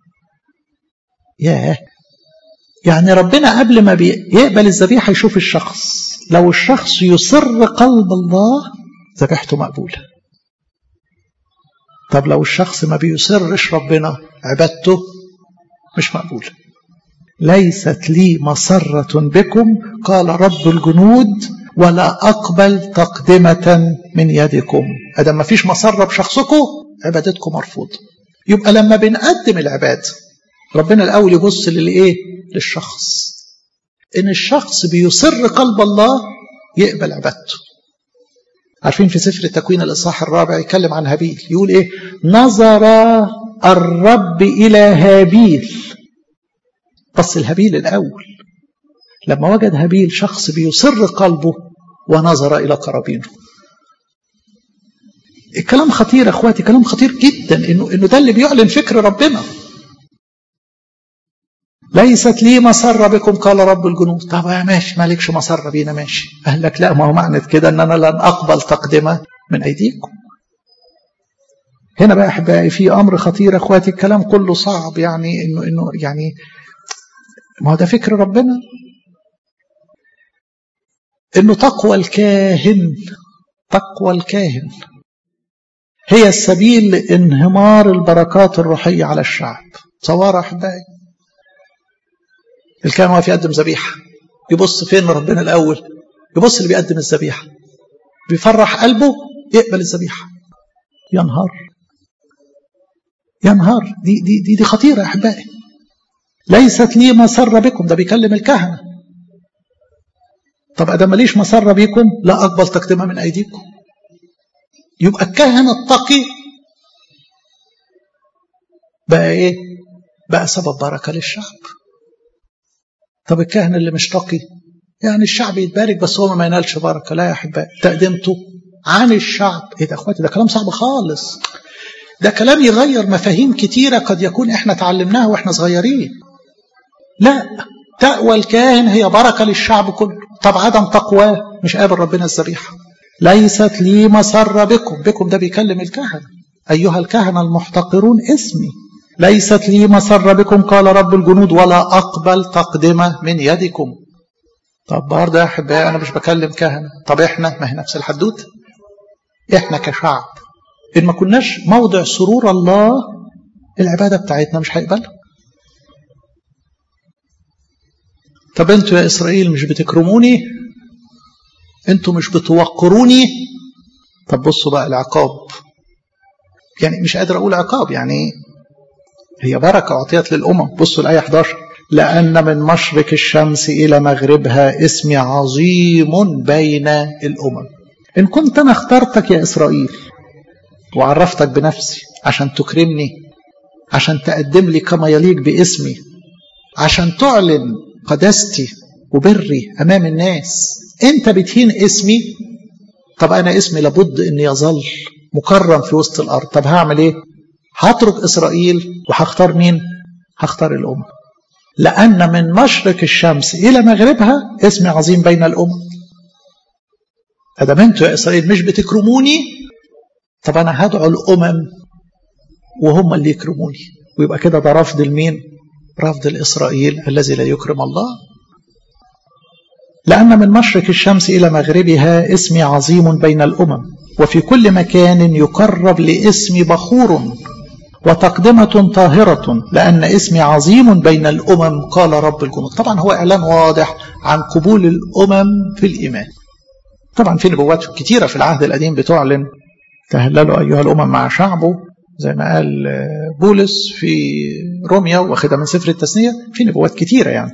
ياه يعني ربنا قبل ما يقبل الذبيحة يشوف الشخص لو الشخص يصر قلب الله ذبيحته مقبولة طب لو الشخص ما بيسرش ربنا عبادته مش مقبولة ليست لي مسرة بكم قال رب الجنود ولا أقبل تقدمة من يدكم أدام ما فيش مسرة بشخصكم عبادتكم مرفوضة يبقى لما بنقدم العبادة ربنا الأول يبص للإيه للشخص إن الشخص بيصر قلب الله يقبل عبادته عارفين في سفر التكوين الإصحاح الرابع يتكلم عن هابيل يقول إيه نظر الرب إلى هابيل بص الهابيل الأول لما وجد هابيل شخص بيصر قلبه ونظر إلى قرابينه الكلام خطير اخواتي كلام خطير جدا انه انه ده اللي بيعلن فكر ربنا ليست لي مسرة بكم قال رب الجنود طب يا ماشي مالكش مسرة بينا ماشي قال لك لا ما هو معنى كده ان انا لن اقبل تقدمة من ايديكم هنا بقى احبائي في امر خطير اخواتي الكلام كله صعب يعني انه انه يعني ما هو ده فكر ربنا انه تقوى الكاهن تقوى الكاهن هي السبيل لانهمار البركات الروحية على الشعب تصور احبائي الكاهن واقف يقدم ذبيحة يبص فين ربنا الأول يبص اللي بيقدم الذبيحة بيفرح قلبه يقبل الذبيحة ينهار ينهار دي دي دي, دي خطيرة يا أحبائي ليست لي مسرة بكم ده بيكلم الكهنة طب أدام ماليش مسرة بكم لا أقبل تقدمة من أيديكم يبقى الكاهن التقي بقى إيه بقى سبب بركة للشعب طب الكاهن اللي مش تقي يعني الشعب يتبارك بس هو ما ينالش بركه لا يا احبائي تقدمته عن الشعب ايه ده اخواتي ده كلام صعب خالص ده كلام يغير مفاهيم كتيره قد يكون احنا تعلمناها واحنا صغيرين لا تقوى الكاهن هي بركه للشعب كله طب عدم تقواه مش قابل ربنا الذبيحه ليست لي مسر بكم بكم ده بيكلم الكهنه ايها الكهنه المحتقرون اسمي ليست لي مسر بكم قال رب الجنود ولا أقبل تقدمة من يدكم طب برضه يا أحبائي أنا مش بكلم كهنة طب إحنا ما هي نفس الحدوتة إحنا كشعب إن ما كناش موضع سرور الله العبادة بتاعتنا مش هيقبلها طب انتوا يا إسرائيل مش بتكرموني انتوا مش بتوقروني طب بصوا بقى العقاب يعني مش قادر أقول عقاب يعني هي بركة أعطيت للأمم بصوا الآية 11 لأن من مشرق الشمس إلى مغربها اسمي عظيم بين الأمم إن كنت أنا اخترتك يا إسرائيل وعرفتك بنفسي عشان تكرمني عشان تقدم لي كما يليق باسمي عشان تعلن قداستي وبري أمام الناس أنت بتهين اسمي طب أنا اسمي لابد أن يظل مكرم في وسط الأرض طب هعمل إيه هترك إسرائيل وهختار مين هختار الأمم لأن من مشرق الشمس إلى مغربها اسمي عظيم بين الأمم أدام أنتوا يا إسرائيل مش بتكرموني طب أنا هدعو الأمم وهم اللي يكرموني ويبقى كده ده رفض المين رفض الإسرائيل الذي لا يكرم الله لأن من مشرق الشمس إلى مغربها اسمي عظيم بين الأمم وفي كل مكان يقرب لاسمي بخور وتقدمة طاهرة لأن اسمي عظيم بين الأمم قال رب الجنود طبعا هو إعلان واضح عن قبول الأمم في الإيمان طبعا في نبوات كتيرة في العهد القديم بتعلن تهللوا أيها الأمم مع شعبه زي ما قال بولس في روميا واخدها من سفر التثنية في نبوات كتيرة يعني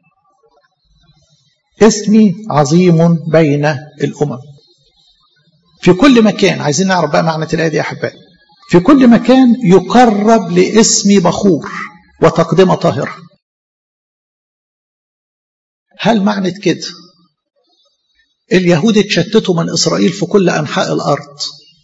اسمي عظيم بين الأمم في كل مكان عايزين نعرف بقى معنى الآية دي يا أحبائي في كل مكان يقرب لاسم بخور وتقدمة طاهرة هل معنى كده اليهود اتشتتوا من إسرائيل في كل أنحاء الأرض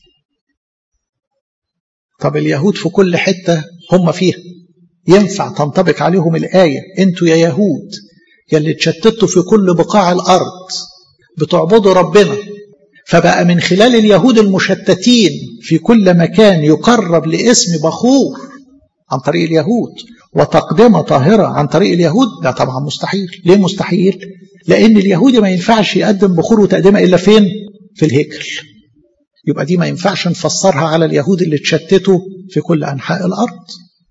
طب اليهود في كل حتة هم فيها ينفع تنطبق عليهم الآية انتوا يا يهود يلي اتشتتوا في كل بقاع الأرض بتعبدوا ربنا فبقى من خلال اليهود المشتتين في كل مكان يقرب لاسم بخور عن طريق اليهود وتقدمة طاهرة عن طريق اليهود لا طبعا مستحيل ليه مستحيل لأن اليهودي ما ينفعش يقدم بخور وتقدمة إلا فين في الهيكل يبقى دي ما ينفعش نفسرها على اليهود اللي اتشتتوا في كل أنحاء الأرض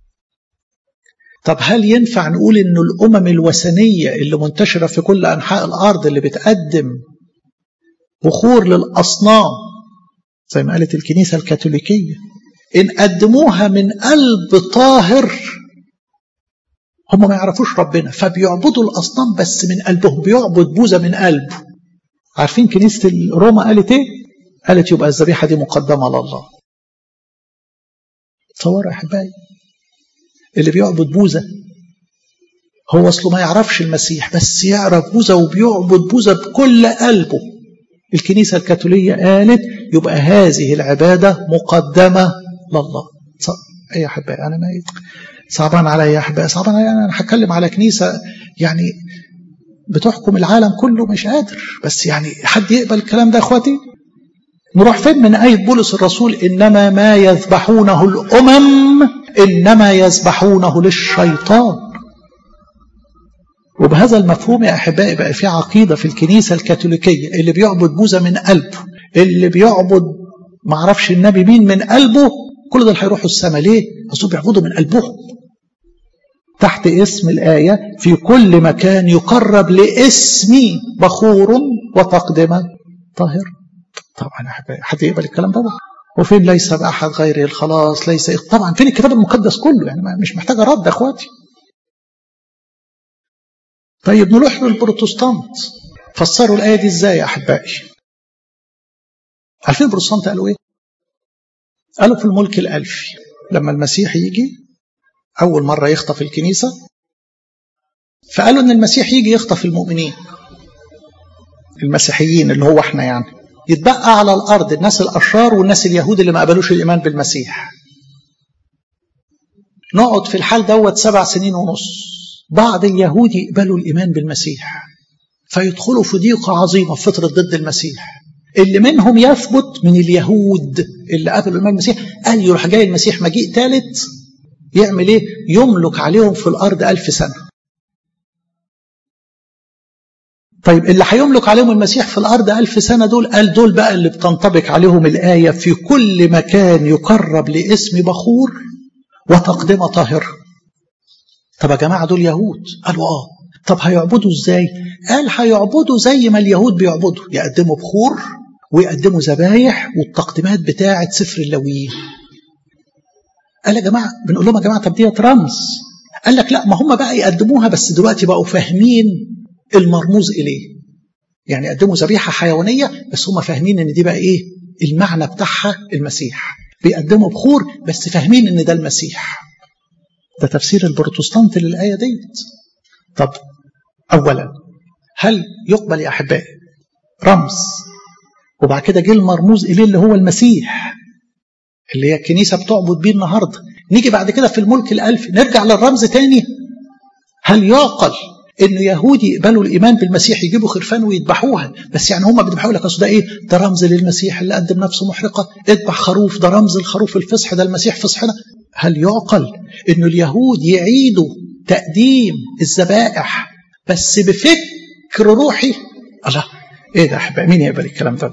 طب هل ينفع نقول إنه الأمم الوثنية اللي منتشرة في كل أنحاء الأرض اللي بتقدم بخور للأصنام زي ما قالت الكنيسة الكاثوليكية إن قدموها من قلب طاهر هم ما يعرفوش ربنا فبيعبدوا الأصنام بس من قلبهم بيعبد بوذا من قلبه عارفين كنيسة روما قالت إيه؟ قالت يبقى الذبيحة دي مقدمة لله تصوروا يا أحبائي اللي بيعبد بوذا هو أصله ما يعرفش المسيح بس يعرف بوذا وبيعبد بوذا بكل قلبه الكنيسة الكاثولية قالت يبقى هذه العبادة مقدمة لله أي أحبائي أنا ما صعبان عليا يا أحبائي صعبان عليا أنا هتكلم على كنيسة يعني بتحكم العالم كله مش قادر بس يعني حد يقبل الكلام ده يا اخواتي نروح فين من آية بولس الرسول إنما ما يذبحونه الأمم إنما يذبحونه للشيطان وبهذا المفهوم يا أحبائي بقى في عقيدة في الكنيسة الكاثوليكية اللي بيعبد بوذا من قلبه اللي بيعبد معرفش النبي مين من قلبه كل دول هيروحوا السماء ليه؟ أصل بيعبدوا من قلبهم تحت اسم الآية في كل مكان يقرب لاسمي بخور وتقدمة طاهر طبعا أحبائي حد يقبل الكلام ده وفين ليس بأحد غيره الخلاص ليس طبعا فين الكتاب المقدس كله يعني مش محتاجة رد يا أخواتي طيب نروح للبروتستانت فسروا الآية دي إزاي يا أحبائي عارفين البروتستانت قالوا إيه قالوا في الملك الألفي لما المسيح يجي أول مرة يخطف الكنيسة فقالوا إن المسيح يجي يخطف المؤمنين المسيحيين اللي هو احنا يعني يتبقى على الأرض الناس الأشرار والناس اليهود اللي ما قبلوش الإيمان بالمسيح نقعد في الحال دوت سبع سنين ونص بعض اليهود يقبلوا الإيمان بالمسيح فيدخلوا في ضيقة عظيمة في فترة ضد المسيح اللي منهم يثبت من اليهود اللي قبلوا الإيمان بالمسيح قال يروح جاي المسيح مجيء ثالث يعمل ايه يملك عليهم في الارض ألف سنة طيب اللي هيملك عليهم المسيح في الأرض ألف سنة دول قال دول بقى اللي بتنطبق عليهم الآية في كل مكان يقرب لاسم بخور وتقدمة طاهرة طب يا جماعة دول يهود قالوا آه طب هيعبدوا ازاي قال هيعبدوا زي ما اليهود بيعبدوا يقدموا بخور ويقدموا ذبايح والتقديمات بتاعة سفر اللويين قال يا جماعة بنقول لهم يا جماعة طب ديت رمز قال لك لا ما هم بقى يقدموها بس دلوقتي بقوا فاهمين المرموز إليه يعني يقدموا ذبيحة حيوانية بس هم فاهمين إن دي بقى إيه المعنى بتاعها المسيح بيقدموا بخور بس فاهمين إن ده المسيح ده تفسير البروتستانت للآية ديت طب أولا هل يقبل يا أحبائي رمز وبعد كده جه المرموز إليه اللي هو المسيح اللي هي الكنيسة بتعبد بيه النهاردة نيجي بعد كده في الملك الألفي نرجع للرمز تاني هل يعقل ان يهودي يقبلوا الايمان بالمسيح يجيبوا خرفان ويذبحوها بس يعني هم بيذبحوا لك اصل ده ايه ده رمز للمسيح اللي قدم نفسه محرقه اذبح خروف ده رمز الخروف الفصح ده المسيح فصحنا هل يعقل انه اليهود يعيدوا تقديم الذبائح بس بفكر روحي الله ايه ده احبائي مين يقبل الكلام ده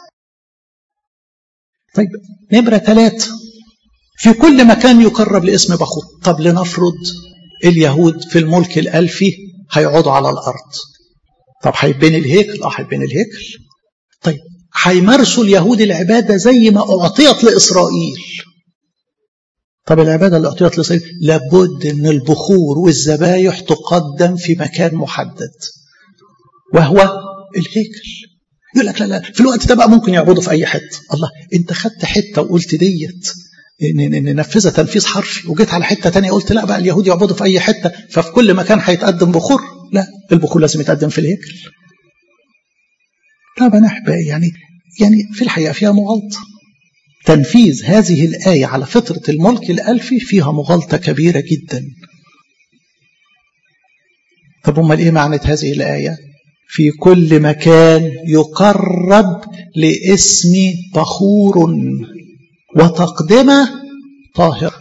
طيب نمرة ثلاثة في كل مكان يقرب لاسم بخوت طب لنفرض اليهود في الملك الألفي هيقعدوا على الأرض طب هيبني الهيكل اه هيبني الهيكل طيب هيمارسوا اليهود العبادة زي ما أعطيت لإسرائيل طب العبادة اللي أعطيت لإسرائيل لابد أن البخور والذبايح تقدم في مكان محدد وهو الهيكل يقول لك لا لا في الوقت ده بقى ممكن يعبدوا في أي حتة الله أنت خدت حتة وقلت ديت ننفذها تنفيذ حرفي وجيت على حته تانية قلت لا بقى اليهود يعبدوا في اي حته ففي كل مكان هيتقدم بخور لا البخور لازم يتقدم في الهيكل طبعا احبائي يعني يعني في الحقيقه فيها مغالطه تنفيذ هذه الايه على فطره الملك الالفي فيها مغالطه كبيره جدا طب امال ايه معنى هذه الايه في كل مكان يقرب لاسم بخور وتقدمة طاهر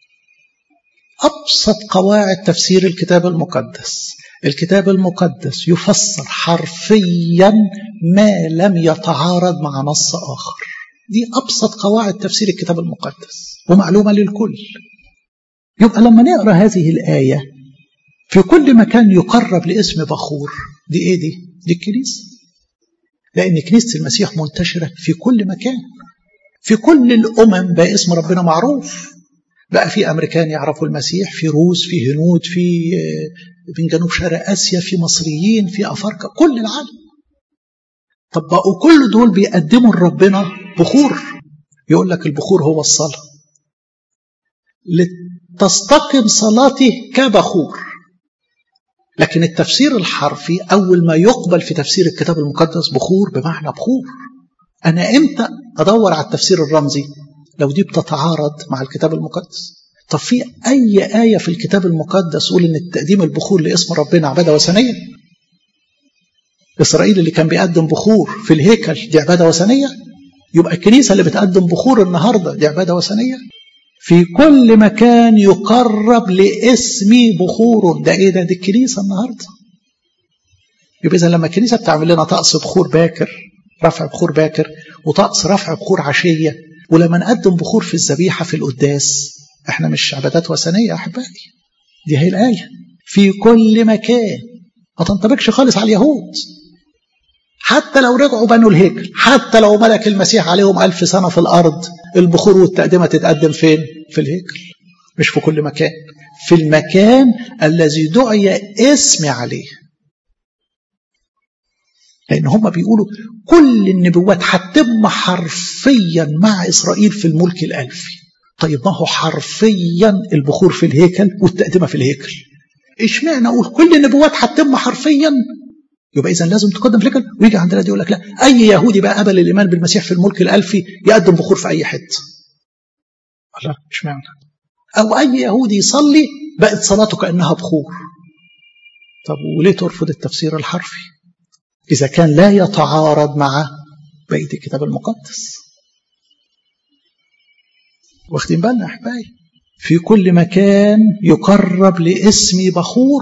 أبسط قواعد تفسير الكتاب المقدس الكتاب المقدس يفسر حرفيا ما لم يتعارض مع نص آخر دي أبسط قواعد تفسير الكتاب المقدس ومعلومة للكل يبقى لما نقرأ هذه الآية في كل مكان يقرب لاسم بخور دي ايه دي؟ دي الكنيسة لأن كنيسة المسيح منتشرة في كل مكان في كل الأمم بقى اسم ربنا معروف بقى في أمريكان يعرفوا المسيح في روس في هنود في من جنوب شرق آسيا في مصريين في أفارقة كل العالم طب بقوا كل دول بيقدموا لربنا بخور يقول لك البخور هو الصلاة لتستقم صلاتي كبخور لكن التفسير الحرفي أول ما يقبل في تفسير الكتاب المقدس بخور بمعنى بخور أنا إمتى أدور على التفسير الرمزي لو دي بتتعارض مع الكتاب المقدس طب في أي آية في الكتاب المقدس تقول إن التقديم البخور لاسم ربنا عبادة وثنية إسرائيل اللي كان بيقدم بخور في الهيكل دي عبادة وثنية يبقى الكنيسة اللي بتقدم بخور النهاردة دي عبادة وثنية في كل مكان يقرب لاسمي بخور ده ايه ده دي الكنيسة النهاردة يبقى إذا لما الكنيسة بتعمل لنا طقس بخور باكر رفع بخور باكر وطقس رفع بخور عشية ولما نقدم بخور في الذبيحة في القداس احنا مش عبادات وثنية يا أحبائي دي هي الآية في كل مكان ما تنطبقش خالص على اليهود حتى لو رجعوا بنوا الهيكل حتى لو ملك المسيح عليهم ألف سنة في الأرض البخور والتقدمة تتقدم فين في الهيكل مش في كل مكان في المكان الذي دعي اسمي عليه لأن هم بيقولوا كل النبوات هتتم حرفيا مع إسرائيل في الملك الألفي طيب ما هو حرفيا البخور في الهيكل والتقدمة في الهيكل اشمعنى أقول كل النبوات هتتم حرفيا يبقى إذا لازم تقدم في الهيكل ويجي عندنا دي يقول لك لا أي يهودي بقى قبل الإيمان بالمسيح في الملك الألفي يقدم بخور في أي حتة لا اشمعنى أو أي يهودي يصلي بقت صلاته كأنها بخور طب وليه ترفض التفسير الحرفي إذا كان لا يتعارض مع بقية الكتاب المقدس واخدين بالنا أحبائي في كل مكان يقرب لاسمي بخور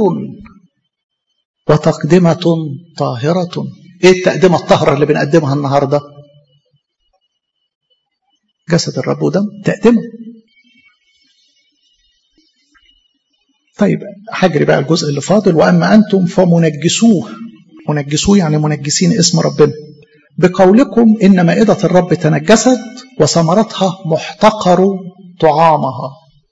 وتقدمة طاهرة ايه التقدمة الطاهرة اللي بنقدمها النهاردة جسد الرب ودم تقدمة طيب هجري بقى الجزء اللي فاضل وأما أنتم فمنجسوه منجسوه يعني منجسين اسم ربنا بقولكم إن مائدة الرب تنجست وثمرتها محتقر طعامها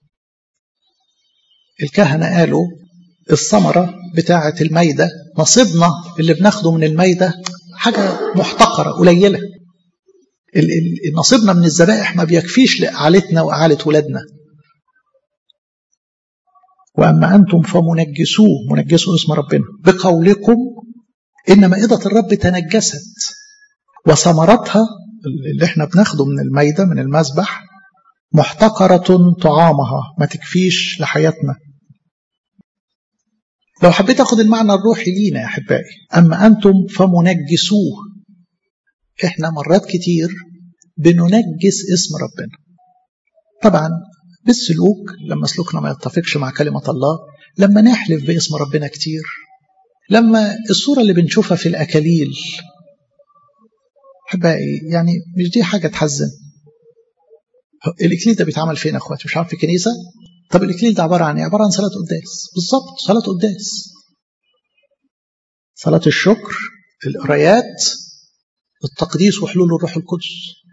الكهنة قالوا الثمرة بتاعة الميدة نصيبنا اللي بناخده من الميدة حاجة محتقرة قليلة نصيبنا من الذبائح ما بيكفيش لإعالتنا وإعالة ولادنا وأما أنتم فمنجسوه منجسوا اسم ربنا بقولكم إن مائدة الرب تنجست وثمرتها اللي احنا بناخده من الميدة من المذبح محتقرة طعامها ما تكفيش لحياتنا لو حبيت أخذ المعنى الروحي لينا يا أحبائي أما أنتم فمنجسوه إحنا مرات كتير بننجس اسم ربنا طبعا بالسلوك لما سلوكنا ما يتفقش مع كلمة الله لما نحلف باسم ربنا كتير لما الصورة اللي بنشوفها في الأكاليل أحبائي يعني مش دي حاجة تحزن الإكليل ده بيتعمل فين يا أخواتي مش عارف في كنيسة طب الإكليل ده عبارة عن إيه؟ عبارة عن صلاة قداس بالظبط صلاة قداس صلاة الشكر القرايات التقديس وحلول الروح القدس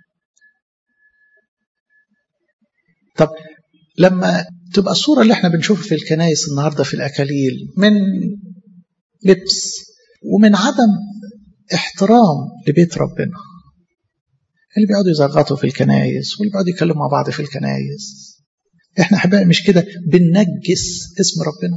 طب لما تبقى الصورة اللي احنا بنشوفها في الكنائس النهاردة في الأكاليل من لبس ومن عدم احترام لبيت ربنا اللي بيقعدوا يزغطوا في الكنائس واللي بيقعدوا يتكلموا مع بعض في الكنائس احنا احبائي مش كده بننجس اسم ربنا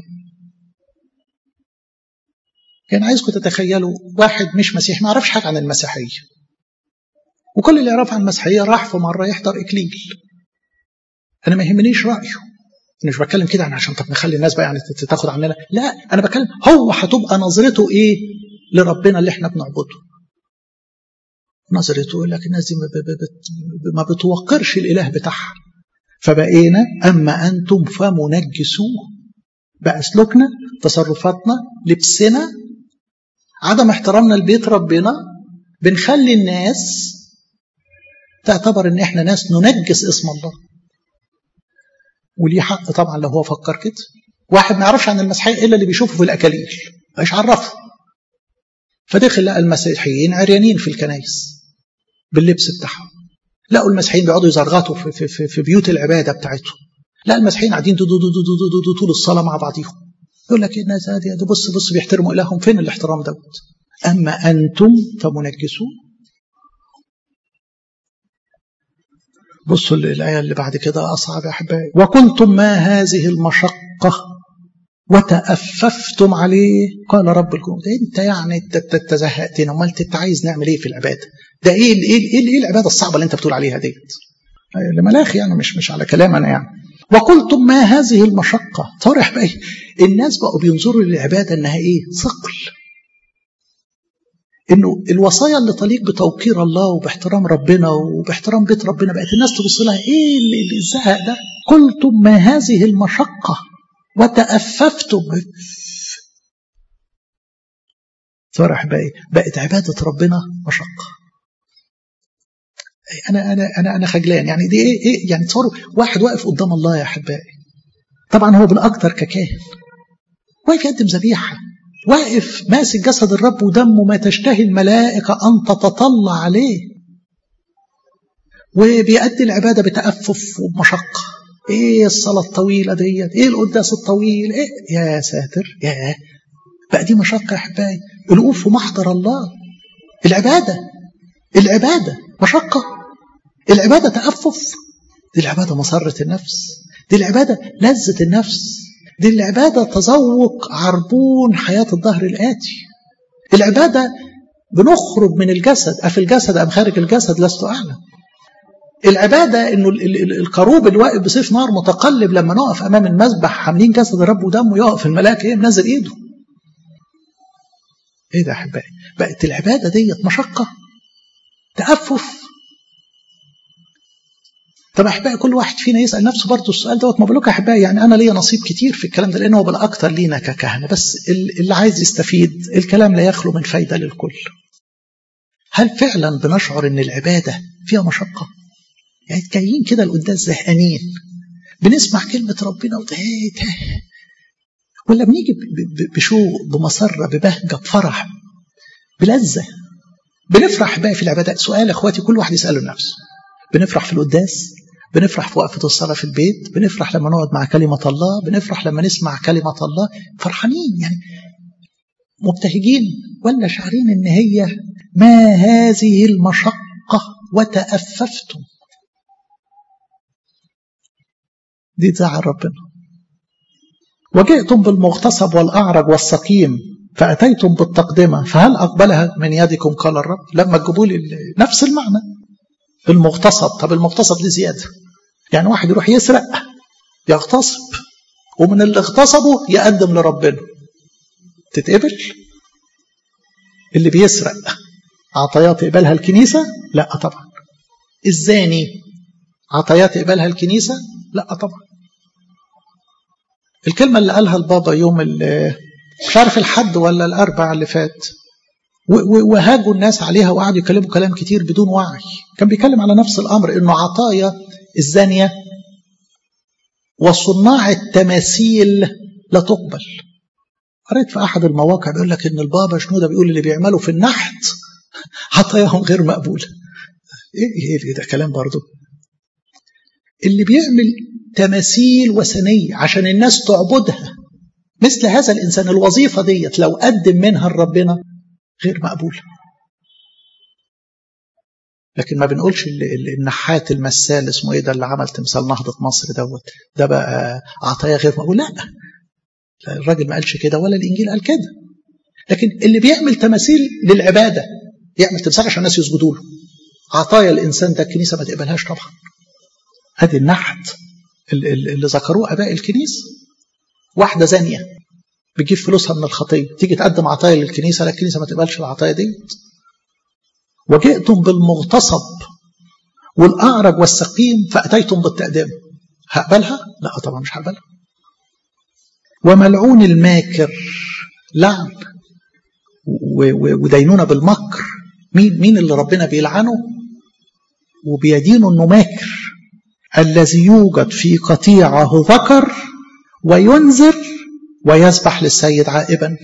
كان عايزكم تتخيلوا واحد مش مسيحي ما يعرفش حاجه عن المسيحيه وكل اللي يعرف عن المسيحيه راح في مره يحضر اكليل انا ما يهمنيش رايه انا مش بتكلم كده عشان طب نخلي الناس بقى يعني تاخد عننا لا انا بتكلم هو هتبقى نظرته ايه لربنا اللي احنا بنعبده نظرته يقول لك الناس دي ما بتوقرش الاله بتاعها فبقينا أما أنتم فمنجسوه بقى سلوكنا تصرفاتنا لبسنا عدم احترامنا لبيت ربنا بنخلي الناس تعتبر ان احنا ناس ننجس اسم الله وليه حق طبعا لو هو فكر كده واحد ما يعرفش عن المسيحيه الا اللي بيشوفه في الاكاليل مش عرفه فدخل لقى المسيحيين عريانين في الكنايس باللبس بتاعهم لقوا المسيحيين بيقعدوا يزرغطوا في, في, في, في بيوت العباده بتاعتهم لا المسيحيين قاعدين دو دو دو دو دو دو طول الصلاه مع بعضيهم يقول لك الناس هذه بص بص بيحترموا الههم فين الاحترام دوت اما انتم فمنجسون بصوا الآية اللي بعد كده أصعب يا أحبائي وقلتم ما هذه المشقة وتأففتم عليه قال رب الجنود أنت يعني تزهقتنا أمال أنت عايز نعمل إيه في العبادة ده إيه إيه إيه, إيه العبادة الصعبة اللي أنت بتقول عليها ديت لملاخي يعني مش مش على كلام أنا يعني وقلتم ما هذه المشقة صار يا أحبائي الناس بقوا بينظروا للعبادة إنها إيه ثقل انه الوصايا اللي تليق بتوقير الله وباحترام ربنا وباحترام بيت ربنا بقت الناس تبص لها ايه اللي الزهق ده قلتم ما هذه المشقه وتأففتم فرح بقى بقت عباده ربنا مشقه انا انا انا انا خجلان يعني دي ايه ايه يعني تصوروا واحد واقف قدام الله يا احبائي طبعا هو بالاكثر ككاهن واقف يقدم ذبيحه واقف ماسك جسد الرب ودمه ما تشتهي الملائكة أن تتطلع عليه وبيأدي العبادة بتأفف وبمشقة ايه الصلاة الطويلة ديت ايه القداس الطويل ايه يا ساتر يا بقى دي مشقة يا احبائي الوقوف في محضر الله العبادة العبادة مشقة العبادة تأفف دي العبادة مسرة النفس دي العبادة لذة النفس دي العبادة تذوق عربون حياة الظهر الآتي العبادة بنخرج من الجسد أفي الجسد أم خارج الجسد لست أعلم العبادة إنه الكروب اللي واقف بسيف نار متقلب لما نقف أمام المذبح حاملين جسد الرب ودمه يقف الملاك إيه منزل إيده إيه ده يا أحبائي بقت العبادة ديت مشقة تأفف طب احبائي كل واحد فينا يسال نفسه برضه السؤال دوت ما بقولك احبائي يعني انا ليا نصيب كتير في الكلام ده لانه هو بالاكثر لينا ككهنه بس اللي عايز يستفيد الكلام لا يخلو من فايده للكل. هل فعلا بنشعر ان العباده فيها مشقه؟ يعني جايين كده لقدام زهقانين بنسمع كلمه ربنا وتهيت ولا بنيجي بشوق بمسره ببهجه بفرح بلذه بنفرح بقى في العبادات سؤال اخواتي كل واحد يساله لنفسه بنفرح في القداس بنفرح في وقفة الصلاة في البيت بنفرح لما نقعد مع كلمة الله بنفرح لما نسمع كلمة الله فرحانين يعني مبتهجين ولا شعرين ان هي ما هذه المشقة وتأففتم دي تزعل ربنا وجئتم بالمغتصب والأعرج والسقيم فأتيتم بالتقدمة فهل أقبلها من يدكم قال الرب لما تجيبوا لي نفس المعنى المغتصب طب المغتصب دي زيادة يعني واحد يروح يسرق يغتصب ومن اللي اغتصبه يقدم لربنا تتقبل اللي بيسرق عطيات يقبلها الكنيسة لا طبعا الزاني عطيات يقبلها الكنيسة لا طبعا الكلمة اللي قالها البابا يوم مش عارف الحد ولا الأربع اللي فات وهاجوا الناس عليها وقعدوا يكلموا كلام كتير بدون وعي كان بيتكلم على نفس الأمر إنه عطايا الزانية وصناع التماثيل لا تقبل قريت في أحد المواقع بيقول لك إن البابا شنودة بيقول اللي بيعملوا في النحت عطاياهم غير مقبولة إيه إيه ده كلام برضه اللي بيعمل تماثيل وثنية عشان الناس تعبدها مثل هذا الإنسان الوظيفة ديت لو قدم منها لربنا غير مقبولة لكن ما بنقولش النحات المثال اسمه ايه ده اللي عمل تمثال نهضة مصر دوت ده بقى عطايا غير مقبول لا الراجل ما قالش كده ولا الانجيل قال كده لكن اللي بيعمل تماثيل للعبادة يعمل تمثال عشان الناس يسجدوا له عطايا الانسان ده الكنيسة ما تقبلهاش طبعا ادي النحت اللي ذكروه اباء الكنيسة واحدة زانية بتجيب فلوسها من الخطيه تيجي تقدم عطايا للكنيسه لا الكنيسه ما تقبلش العطايا دي وجئتم بالمغتصب والاعرج والسقيم فاتيتم بالتقديم هقبلها لا طبعا مش هقبلها وملعون الماكر لعن ودينونة بالمكر مين مين اللي ربنا بيلعنه وبيدينه انه ماكر الذي يوجد في قطيعه ذكر وينذر ويسبح للسيد عائبا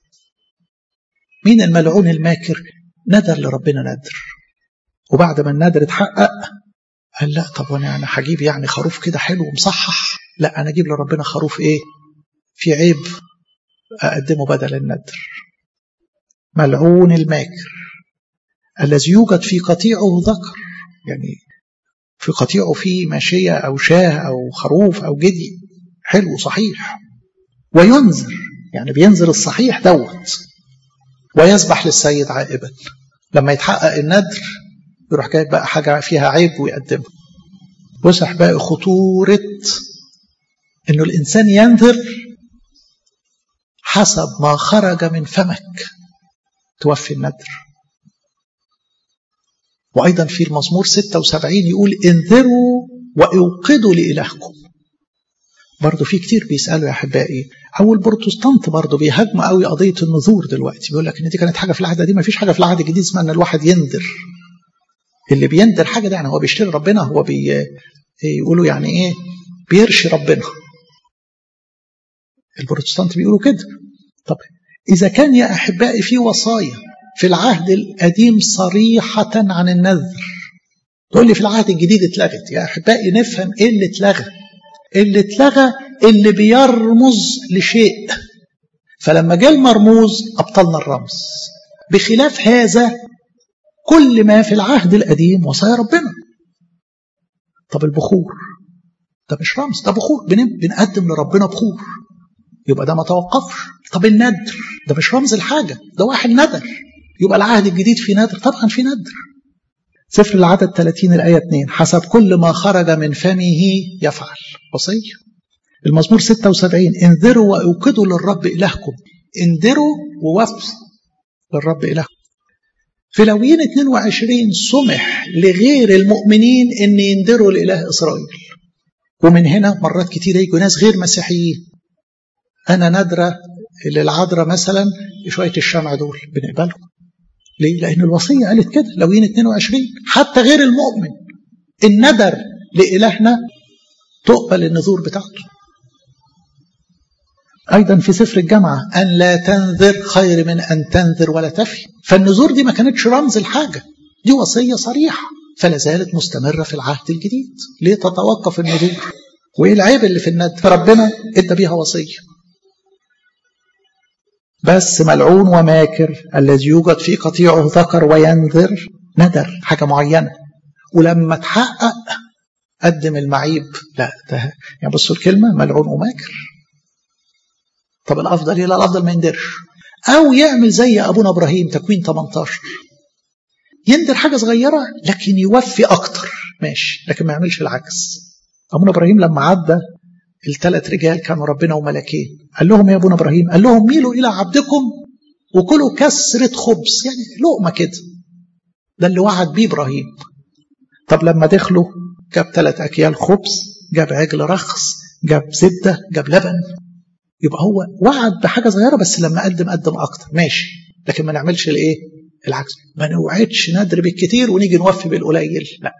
مين الملعون الماكر ندر لربنا ندر وبعد ما الندر اتحقق قال لا طب وانا انا هجيب يعني خروف كده حلو ومصحح لا انا اجيب لربنا خروف ايه في عيب اقدمه بدل الندر ملعون الماكر الذي يوجد في قطيعه ذكر يعني في قطيعه فيه ماشية أو شاه أو خروف أو جدي حلو صحيح وينذر يعني بينذر الصحيح دوت ويسبح للسيد عائبا لما يتحقق الندر يروح جايب بقى حاجة فيها عيب ويقدمها بص أحبائي خطورة إنه الإنسان ينذر حسب ما خرج من فمك توفي الندر وأيضا في المزمور 76 يقول انذروا وأوقدوا لإلهكم برضه في كتير بيسألوا يا أحبائي أو البروتستانت برضه بيهاجموا قوي قضية النذور دلوقتي بيقول لك إن دي كانت حاجة في العهد القديم ما فيش حاجة في العهد الجديد اسمها إن الواحد ينذر اللي بينذر حاجة ده يعني هو بيشتري ربنا هو بي يقولوا يعني إيه بيرشي ربنا البروتستانت بيقولوا كده طب إذا كان يا أحبائي في وصايا في العهد القديم صريحة عن النذر تقول لي في العهد الجديد اتلغت يا أحبائي نفهم إيه اللي اتلغى اللي اتلغى اللي بيرمز لشيء فلما جاء المرموز أبطلنا الرمز بخلاف هذا كل ما في العهد القديم وصايا ربنا طب البخور ده مش رمز ده بخور بنقدم لربنا بخور يبقى ده ما توقفش طب الندر ده مش رمز الحاجة ده واحد ندر يبقى العهد الجديد في ندر طبعا في ندر سفر العدد 30 الآية 2 حسب كل ما خرج من فمه يفعل وصية المزمور 76 انذروا وأوقدوا للرب إلهكم انذروا ووفوا للرب إلهكم في لويين 22 سمح لغير المؤمنين ان ينذروا لإله إسرائيل ومن هنا مرات كتير يجوا ناس غير مسيحيين أنا نادرة للعذراء مثلا شوية الشمع دول بنقبلهم ليه؟ لأن الوصية قالت كده لوين 22 حتى غير المؤمن الندر لإلهنا تقبل النذور بتاعته أيضا في سفر الجامعة أن لا تنذر خير من أن تنذر ولا تفي فالنذور دي ما كانتش رمز الحاجة دي وصية صريحة فلا زالت مستمرة في العهد الجديد ليه تتوقف النذور وإيه العيب اللي في الندر فربنا ادى بيها وصية بس ملعون وماكر الذي يوجد في قطيعه ذكر وينذر ندر حاجة معينة ولما تحقق قدم المعيب لا ده يعني بصوا الكلمة ملعون وماكر طب الأفضل إيه لا الأفضل ما يندرش أو يعمل زي أبونا إبراهيم تكوين 18 يندر حاجة صغيرة لكن يوفي أكتر ماشي لكن ما يعملش العكس أبونا إبراهيم لما عدى الثلاث رجال كانوا ربنا وملكين قال لهم يا ابونا ابراهيم قال لهم ميلوا الى عبدكم وكلوا كسرة خبز يعني لقمة كده ده اللي وعد بيه ابراهيم طب لما دخلوا جاب ثلاث اكيال خبز جاب عجل رخص جاب زبدة جاب لبن يبقى هو وعد بحاجة صغيرة بس لما قدم قدم أكتر ماشي لكن ما نعملش الإيه العكس ما نوعدش ندر بالكتير ونيجي نوفي بالقليل لا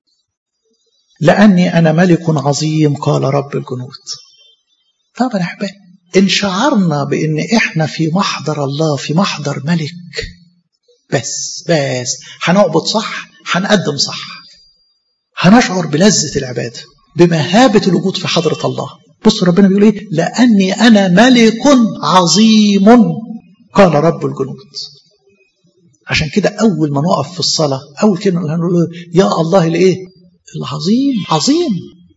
لأني أنا ملك عظيم قال رب الجنود طبعا يا أحبابي إن شعرنا بإن إحنا في محضر الله في محضر ملك بس بس هنعبد صح هنقدم صح هنشعر بلذة العبادة بمهابة الوجود في حضرة الله بص ربنا بيقول إيه لأني أنا ملك عظيم قال رب الجنود عشان كده أول ما نقف في الصلاة أول كلمة نقول يا الله الإيه العظيم عظيم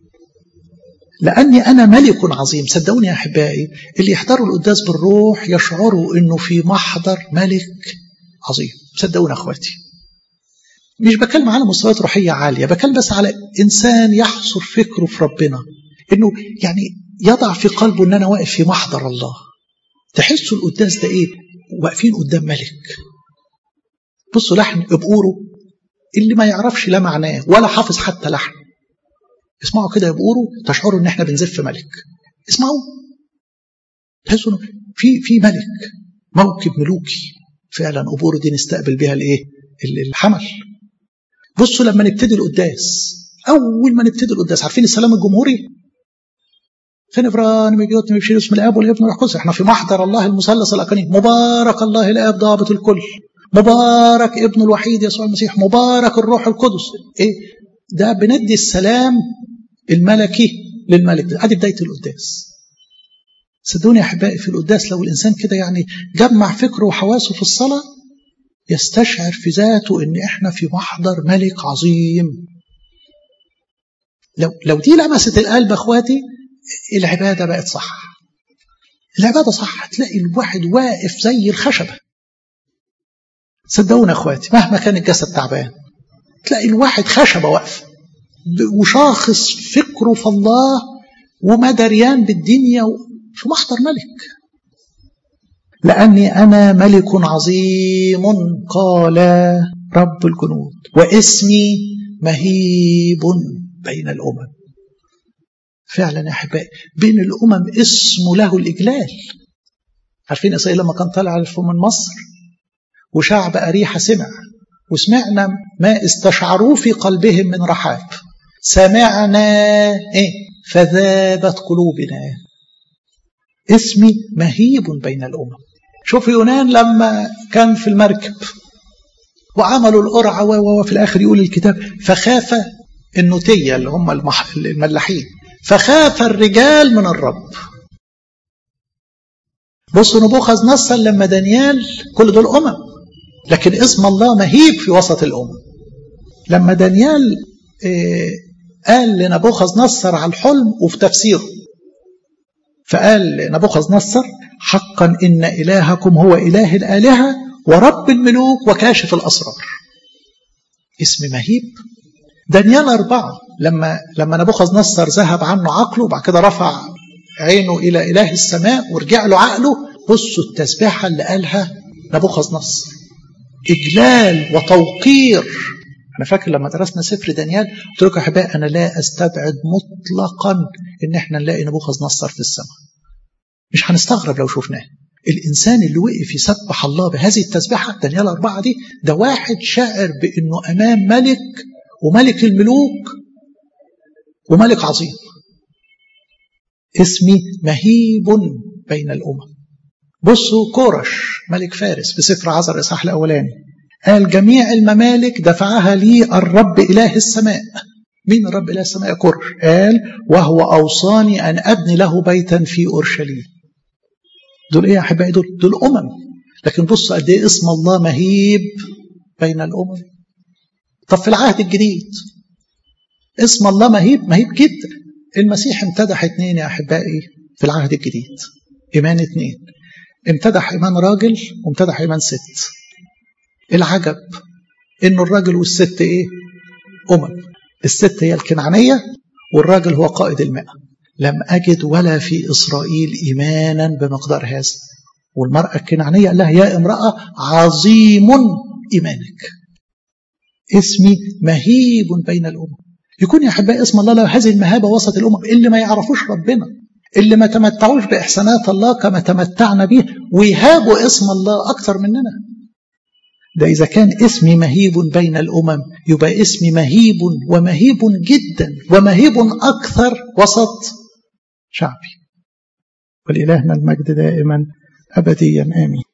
لأني أنا ملك عظيم صدقوني يا أحبائي اللي يحضروا القداس بالروح يشعروا أنه في محضر ملك عظيم صدقوني أخواتي مش بكلم على مستويات روحية عالية بكلم بس على إنسان يحصر فكره في ربنا أنه يعني يضع في قلبه أن أنا واقف في محضر الله تحسوا القداس ده إيه واقفين قدام ملك بصوا لحن بقوره اللي ما يعرفش لا معناه ولا حافظ حتى لحن اسمعوا كده يبقوروا تشعروا ان احنا بنزف ملك اسمعوا تحسوا انه في في ملك موكب ملوكي فعلا قبوره دي نستقبل بها الايه الحمل بصوا لما نبتدي القداس اول ما نبتدي القداس عارفين السلام الجمهوري فين ابراهيم يجوت يبشر اسم الاب والابن والروح القدس احنا في محضر الله المثلث الاقانيم مبارك الله الاب ضابط الكل مبارك ابن الوحيد يسوع المسيح مبارك الروح القدس ايه ده بندي السلام الملكي للملك ده ادي بدايه القداس صدقوني يا احبائي في القداس لو الانسان كده يعني جمع فكره وحواسه في الصلاه يستشعر في ذاته ان احنا في محضر ملك عظيم لو لو دي لمست القلب اخواتي العباده بقت صح العباده صح هتلاقي الواحد واقف زي الخشبه صدقونا اخواتي مهما كان الجسد تعبان تلاقي الواحد خشبه واقفه وشاخص فكره في الله وما دريان بالدنيا في محضر ملك لأني أنا ملك عظيم قال رب الجنود واسمي مهيب بين الأمم فعلا يا أحبائي بين الأمم اسمه له الإجلال عارفين إسرائيل لما كان طالع من مصر وشعب أريحة سمع وسمعنا ما استشعروه في قلبهم من رحاب سمعنا إيه فذابت قلوبنا اسمي مهيب بين الأمم شوف يونان لما كان في المركب وعملوا القرعة وفي الآخر يقول الكتاب فخاف النوتية اللي هم الملاحين فخاف الرجال من الرب بصوا نبوخذ نصر لما دانيال كل دول أمم لكن اسم الله مهيب في وسط الأمم لما دانيال إيه قال لنبوخذ نصر على الحلم وفي تفسيره فقال نبوخذ نصر حقا إن إلهكم هو إله الآلهة ورب الملوك وكاشف الأسرار اسم مهيب دانيال أربعة لما لما نبوخذ نصر ذهب عنه عقله وبعد كده رفع عينه إلى إله السماء ورجع له عقله بصوا التسبيحة اللي قالها نبوخذ نصر إجلال وتوقير أنا فاكر لما درسنا سفر دانيال قلت لكم يا أحبائي أنا لا أستبعد مطلقا إن إحنا نلاقي نبوخذ نصر في السماء مش هنستغرب لو شفناه الإنسان اللي وقف يسبح الله بهذه التسبيحة دانيال أربعة دي ده واحد شاعر بأنه أمام ملك وملك الملوك وملك عظيم اسمي مهيب بين الأمم بصوا كورش ملك فارس في سفر عزر الإصحاح الأولاني قال جميع الممالك دفعها لي الرب إله السماء مين الرب إله السماء يا كورش قال وهو أوصاني أن أبني له بيتا في أورشليم دول إيه يا أحبائي دول دول أمم لكن بصوا قد إيه اسم الله مهيب بين الأمم طب في العهد الجديد اسم الله مهيب مهيب جدا المسيح امتدح اتنين يا أحبائي في العهد الجديد إيمان اتنين امتدح إيمان راجل وامتدح إيمان ست العجب إنه الراجل والست إيه أمم الست هي الكنعانية والراجل هو قائد المئة لم أجد ولا في إسرائيل إيمانا بمقدار هذا والمرأة الكنعانية قال لها يا امرأة عظيم إيمانك اسمي مهيب بين الأمم يكون يا أحبائي اسم الله له هذه المهابة وسط الأمم اللي ما يعرفوش ربنا اللي ما تمتعوش بإحسانات الله كما تمتعنا به ويهابوا اسم الله أكثر مننا ده إذا كان اسمي مهيب بين الأمم يبقى اسمي مهيب ومهيب جدا ومهيب أكثر وسط شعبي ولإلهنا المجد دائما أبديا آمين